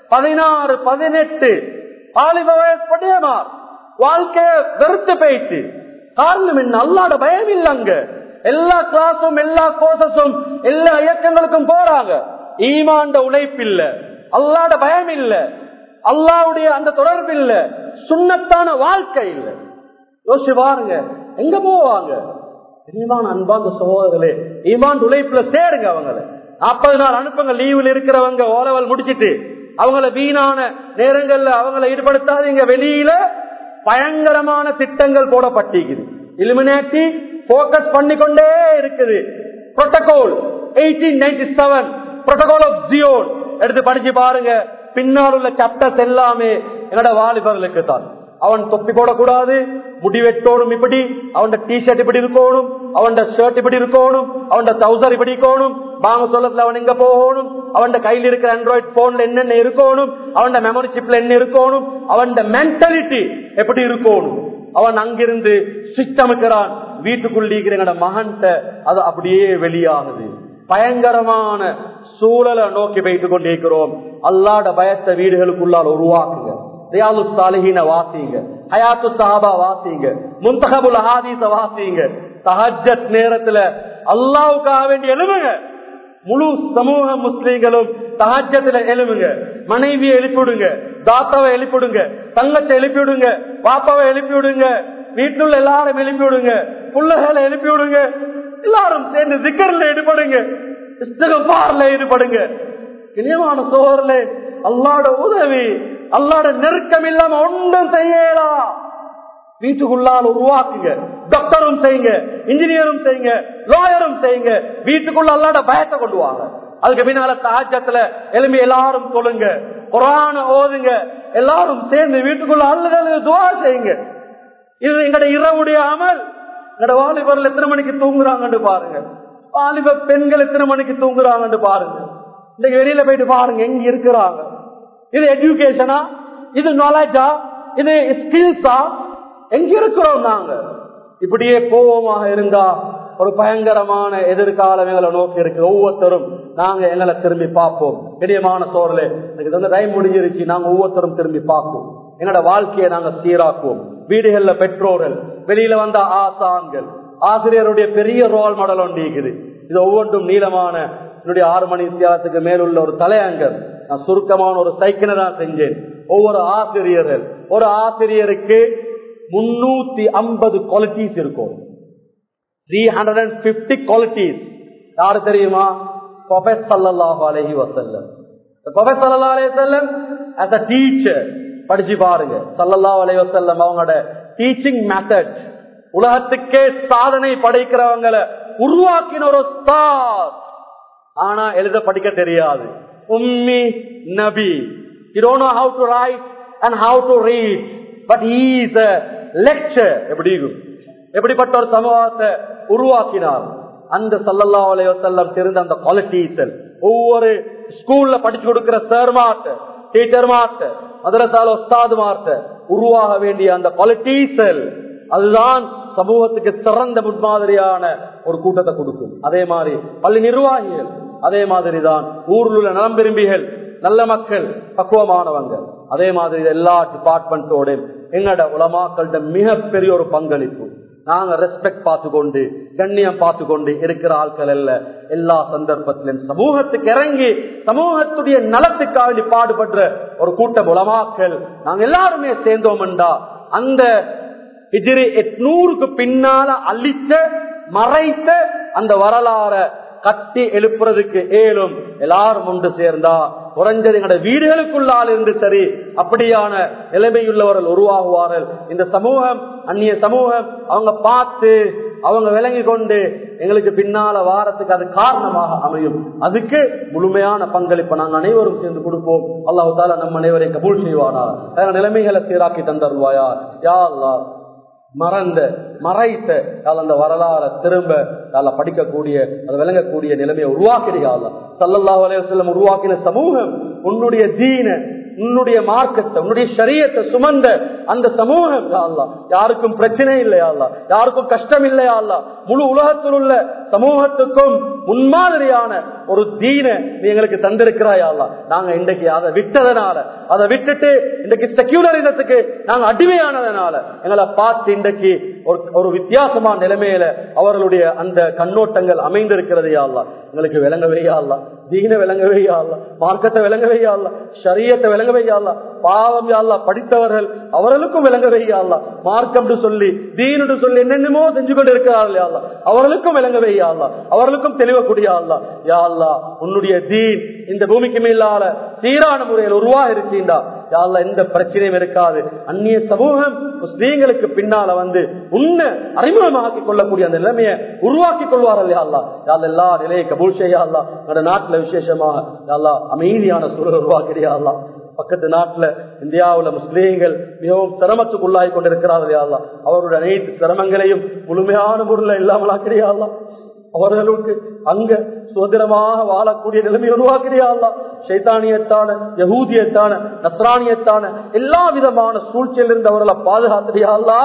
16 18 வாலிப வயசு படியமா வாழ்க்கைய வெறுத்து போயிட்டு காரணம் என்ன அல்லாட பயம் இல்லங்க எல்லா கிளாஸும் எல்லா கோர்சஸும் எல்லா இயக்கங்களுக்கும் போறாங்க ஈமாண்ட உழைப்பு இல்ல அல்லாட பயம் இல்ல அல்லாவுடைய அந்த தொடர்பு இல்ல சுண்ணத்தான வாழ்க்கை இல்ல யோசிச்சு பாருங்க எங்க போவாங்க இனிமான அன்பாந்த சகோதரர்களே ஈமான் உழைப்புல சேருங்க அவங்கள நாற்பது நாள் அனுப்புங்க லீவில் இருக்கிறவங்க ஓலவல் முடிச்சிட்டு அவங்கள வீணான நேரங்கள்ல அவங்கள ஈடுபடுத்தாதீங்க வெளியில பயங்கரமான திட்டங்கள் போடப்பட்டிருக்குது இலுமினேட்டி போக்கஸ் பண்ணிக்கொண்டே இருக்குது protocol eighteen ninety seven protocol of Zion எடுத்து படிச்சு பாருங்க பின்னால் உள்ள சாப்டர்ஸ் எல்லாமே என்னோட வாலிபர்களுக்கு தான் அவன் தொப்பி போடக்கூடாது முடி வெட்டோடும் இப்படி அவன் டிஷர்ட் இப்படி இருக்கணும் அவன் ஷர்ட் இப்படி இருக்கணும் அவன் டவுசர் இப்படி இருக்கணும் வாங்க சொல்லத்துல அவன் எங்க போகணும் அவன் கையில் இருக்கிற ஆண்ட்ராய்ட் போன்ல என்னென்ன இருக்கணும் அவன் மெமரி சிப்ல என்ன இருக்கணும் அவன் மென்டாலிட்டி எப்படி இருக்கணும் அவன் அங்கிருந்து சுவிட்ச் அமைக்கிறான் வீட்டுக்குள்ளீங்கிற மகன்கிட்ட அது அப்படியே வெளியாகுது பயங்கரமான சூழலை நோக்கி வைத்துக் கொண்டிருக்கிறோம் அல்லாட பயத்தை வீடுகளுக்குள்ளால் உருவாக்குங்க ரியாலு சாலிஹின வாசிங்க ஹயாத்து சஹாபா வாசிங்க முந்தகபுல் ஹாதீஸ வாசிங்க தஹஜத் நேரத்துல அல்லாவுக்காக வேண்டி எழுவுங்க முழு சமூக முஸ்லீம்களும் தஹஜத்துல எழுவுங்க மனைவியை எழுப்பிவிடுங்க தாத்தாவை எழுப்பிவிடுங்க தங்கத்தை எழுப்பிவிடுங்க பாப்பாவை எழுப்பிவிடுங்க வீட்டில் உள்ள எல்லாரும் எழுப்பி விடுங்க புள்ளகளை எழுப்பி விடுங்க எல்லாரும் சேர்ந்து சிக்கர்ல ஈடுபடுங்க இஸ்தகபார்ல ஈடுபடுங்க இனியமான சோழர்ல அல்லாட உதவி அல்லாட நெருக்கம் இல்லாம ஒன்றும் செய்யலாம் வீட்டுக்குள்ளால் உருவாக்குங்க டாக்டரும் செய்யுங்க இன்ஜினியரும் செய்யுங்க லாயரும் செய்யுங்க வீட்டுக்குள்ள அல்லாட பயத்தை கொண்டு வாங்க அதுக்கு பின்னால தாஜத்துல எலும்பி எல்லாரும் சொல்லுங்க குரான ஓதுங்க எல்லாரும் சேர்ந்து வீட்டுக்குள்ள அல்லது துவா செய்யுங்க இது எங்கட இரவுடைய அமல் எங்கட வாலிபர்கள் எத்தனை மணிக்கு தூங்குறாங்கன்னு பாருங்க வாலிப பெண்கள் எத்தனை மணிக்கு தூங்குறாங்கன்னு பாருங்க இன்னைக்கு வெளியில போயிட்டு பாருங்க எங்க இருக்கிறாங்க இது எஜுகேஷனா இது நாலேஜா இது ஸ்கில்ஸா எங்க இருக்கிறோம் நாங்க இப்படியே கோபமாக இருந்தா ஒரு பயங்கரமான எதிர்காலம் எங்களை நோக்கி இருக்கு ஒவ்வொருத்தரும் நாங்க எங்களை திரும்பி பார்ப்போம் பெரியமான சோழல எனக்கு வந்து டைம் முடிஞ்சிருச்சு நாங்க ஒவ்வொருத்தரும் திரும்பி பார்ப்போம் எங்களோட வாழ்க்கையை நாங்க சீராக்குவோம் வீடுகள்ல பெற்றோர்கள் வெளியில வந்த ஆசான்கள் ஆசிரியருடைய பெரிய ரோல் மாடல் ஒன்று இருக்குது இது ஒவ்வொன்றும் நீளமான என்னுடைய ஆறு மணி வித்தியாசத்துக்கு மேலுள்ள ஒரு தலையங்கம் நான் சுருக்கமான ஒரு சைக்கிளை தான் செஞ்சேன் ஒவ்வொரு ஆசிரியர்கள் ஒரு ஆசிரியருக்கு முன்னூத்தி ஐம்பது குவாலிட்டிஸ் இருக்கும் three hundred and fifty qualities யாரு தெரியுமா ப்ரொஃபஸல்லாஹு அலஹி வசல்லம் ப்ரொஃபஸல்லா அலஹி வசல்லம் as a டீச்சர் படிச்சு பாருங்க சல்லல்லா அலஹி வசல்லம் அவங்களோட டீச்சிங் மெத்தட் உலகத்துக்கே சாதனை படைக்கிறவங்களை உருவாக்கின ஒரு ஸ்டார் ஆனா எழுத படிக்க தெரியாது உம்மி நபி you don't know how to write and how to read but he is a lecture எப்படி இருக்கும்? எப்படிப்பட்ட ஒரு சமூகத்தை உருவாக்கினார் அந்த சல்லல்லா அலையம் தெரிந்த அந்த குவாலிட்டிஸ் ஒவ்வொரு ஸ்கூல்ல படிச்சு கொடுக்கிற சார் மாட்ட டீச்சர் மாட்ட மதரசால உஸ்தாது மாட்ட உருவாக வேண்டிய அந்த குவாலிட்டிஸ் அதுதான் சமூகத்துக்கு சிறந்த முன்மாதிரியான ஒரு கூட்டத்தை கொடுக்கும் அதே மாதிரி பள்ளி நிர்வாகிகள் அதே மாதிரி தான் ஊரில் உள்ள நலம் விரும்பிகள் நல்ல மக்கள் பக்குவமானவங்க அதே மாதிரி எல்லா டிபார்ட்மெண்டோட எங்களோட உலமாக்கள்கிட்ட மிகப்பெரிய ஒரு பங்களிப்பு நாங்க ரெஸ்பெக்ட் பார்த்து கொண்டு கண்ணியம் பார்த்து கொண்டு இருக்கிற ஆட்கள் அல்ல எல்லா சந்தர்ப்பத்திலும் சமூகத்துக்கு இறங்கி சமூகத்துடைய நலத்துக்காக பாடுபடுற ஒரு கூட்டம் உலமாக்கள் நாங்க எல்லாருமே சேர்ந்தோம்டா அந்த ஹிஜ்ரி எட்நூறுக்கு பின்னால அழித்த மறைத்த அந்த வரலாற கட்டி எழுப்புறதுக்கு ஏலும் எல்லாரும் ஒன்று சேர்ந்தா குறைஞ்சது எங்களோட வீடுகளுக்குள்ளால் இருந்து சரி அப்படியான நிலைமையுள்ளவர்கள் உருவாகுவார்கள் இந்த சமூகம் அந்நிய சமூகம் அவங்க பார்த்து அவங்க விளங்கி கொண்டு எங்களுக்கு பின்னால வாரத்துக்கு அது காரணமாக அமையும் அதுக்கு முழுமையான பங்களிப்பை நாங்கள் அனைவரும் சேர்ந்து கொடுப்போம் அல்லாஹு தாலா நம்ம அனைவரை கபூல் செய்வானா வேற நிலைமைகளை சீராக்கி தந்தருவாயா யா அல்லா மறந்த மறைத்த அந்த வரலாற திரும்ப நல்ல படிக்கக்கூடிய அது விளங்கக்கூடிய நிலைமையை உருவாக்கிறியா சல்லல்லாஹு அலையம் உருவாக்கின சமூகம் உன்னுடைய தீன உன்னுடைய மார்க்கத்தை உன்னுடைய சரியத்தை சுமந்த அந்த சமூகம் அல்லா யாருக்கும் பிரச்சனை இல்லையா அல்லா யாருக்கும் கஷ்டம் இல்லையா அல்லா முழு உலகத்தில் உள்ள சமூகத்துக்கும் முன்மாதிரியான ஒரு தீன நீ எங்களுக்கு தந்திருக்கிறாயா அல்லா நாங்க இன்றைக்கு அதை விட்டதனால அதை விட்டுட்டு இன்றைக்கு செக்யூலர் இனத்துக்கு நாங்க அடிமையானதுனால எங்களை பார்த்து இன்றைக்கு ஒரு ஒரு வித்தியாசமான நிலைமையில அவர்களுடைய அந்த கண்ணோட்டங்கள் அமைந்திருக்கிறது யாழ்லா எங்களுக்கு விளங்கவே யாழ்லா தீன விளங்கவே யாழ்லா மார்க்கத்தை விளங்கவே யாழ்லா சரியத்தை விளங்கவே யாழ்லா பாவம் யாழ்லா படித்தவர்கள் அவர்களுக்கும் விளங்கவே யாழ்லா மார்க்கம் சொல்லி தீனு சொல்லி என்னென்னமோ செஞ்சு கொண்டு இருக்கிறார்கள் யாழ்லா அவர்களுக்கும் விளங்கவே யாழ்லா அவர்களுக்கும் தெளிவக்கூடிய யாழ்லா யாழ்லா உன்னுடைய தீன் இந்த பூமிக்கு மேலால சீரான முறையில் உருவாக இருக்கீண்டா யாழ்லா எந்த பிரச்சனையும் இருக்காது அந்நிய சமூகம் முஸ்லீம்களுக்கு பின்னால வந்து உன்னை அறிமுகமாக்கி கொள்ளக்கூடிய அந்த நிலைமையை உருவாக்கி கொள்வார்கள் யாழ்லா யாழ் எல்லா நிலையை கபூல் செய்யாள்லா நம்ம நாட்டுல விசேஷமாக யாழ்லா அமைதியான சூழல் உருவாக்கிறியாள்லா பக்கத்து நாட்டுல இந்தியாவுல முஸ்லீம்கள் மிகவும் சிரமத்துக்குள்ளாகி கொண்டிருக்கிறார்கள் யாழ்லா அவருடைய அனைத்து சிரமங்களையும் முழுமையான முறையில் இல்லாமலாக்கிறியாள்லா அவர்களுக்கு அங்க சுதந்திரமாக வாழக்கூடிய நிலைமை உருவாக்குறியாள்லா சைத்தானியத்தான யகூதியத்தான நஸ்ரானியத்தான எல்லா விதமான சூழ்ச்சியிலிருந்து அவர்களை பாதுகாத்துறியாள்லா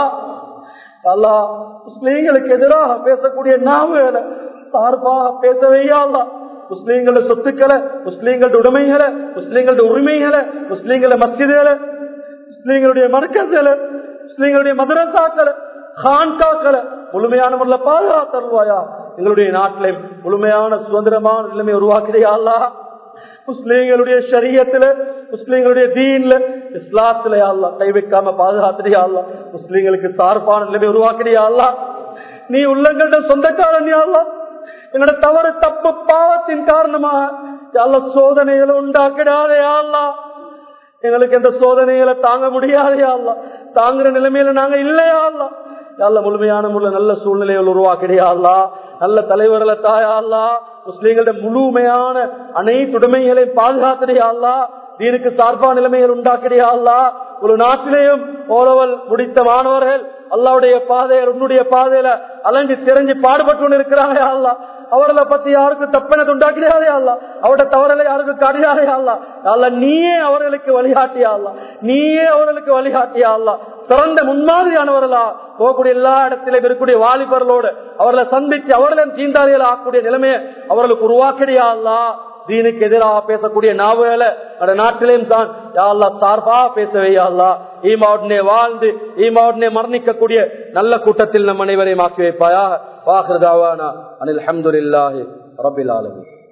அல்லா முஸ்லீம்களுக்கு எதிராக பேசக்கூடிய நாவுகளை சார்பாக பேச வையாள்லா முஸ்லீம்கள சொத்துக்களை முஸ்லீம்களோட உடைமைகளை உரிமைகளை உரிமைகளை முஸ்லீம்கள மஸ்ஜிதுகளை முஸ்லீம்களுடைய மர்க்கங்களை முஸ்லீம்களுடைய மதரசாக்களை கான்காக்களை முழுமையான முறையில் பாதுகாத்தருவாயா எங்களுடைய நாட்டிலே முழுமையான சுதந்திரமான நிலைமை உருவாக்குறியா முஸ்லீம்களுடைய சரியத்துல முஸ்லீம்களுடைய தீன்ல இஸ்லாத்துல அல்லா கை வைக்காம பாதுகாத்துறியா அல்லா முஸ்லீம்களுக்கு சார்பான நிலைமை உருவாக்குறியா அல்லா நீ உள்ளங்கள்ட சொந்தக்காரன் அல்லா என்னோட தவறு தப்பு பாவத்தின் காரணமாக அல்ல சோதனைகளை உண்டாக்கிடாதே அல்லா எங்களுக்கு எந்த சோதனைகளை தாங்க முடியாதே அல்லா தாங்குற நிலைமையில நாங்க இல்லையா அல்லா நல்ல முழுமையான முள்ள நல்ல சூழ்நிலைகள் உருவாக்கிறியா அல்லா நல்ல தலைவர்களை தாயா அல்லா முஸ்லீம்களுடைய முழுமையான அனைத்து உடைமைகளையும் பாதுகாத்திரியா அல்லா தீனுக்கு சார்பா நிலைமைகள் உண்டாக்கிறியா அல்லா ஒரு நாட்டிலேயும் ஓரவல் முடித்த மாணவர்கள் அல்லாவுடைய பாதையில் உன்னுடைய பாதையில அலைஞ்சு திறஞ்சு பாடுபட்டு இருக்கிறாங்க அல்லா அவர்களை பத்தி யாருக்கும் தப்பினது உண்டாக்கிறியாதே அல்ல அவருடைய தவறலை யாருக்கும் காட்டியாதே அல்ல அல்ல நீயே அவர்களுக்கு வழிகாட்டியா அல்ல நீயே அவர்களுக்கு வழிகாட்டியா அல்ல சிறந்த முன்மாதிரியானவர்களா போகக்கூடிய எல்லா இடத்திலும் இருக்கக்கூடிய வாலிபர்களோடு அவர்களை சந்திச்சு அவர்களும் தீண்டாளிகள் ஆகக்கூடிய நிலைமையை அவர்களுக்கு உருவாக்கிறியா அல்லா தீனுக்கு எதிராக பேசக்கூடிய நாவல அந்த நாட்டிலையும் தான் யாழ்லா சார்பா பேசவே யாழ்லா ஈமாவுடனே வாழ்ந்து ஈமாவுடனே மரணிக்கக்கூடிய நல்ல கூட்டத்தில் நம் அனைவரையும் ஆக்கி வைப்பாயா வாஹிருதாவானா அனில் அஹமதுல்லாஹி ரபில் ஆலமி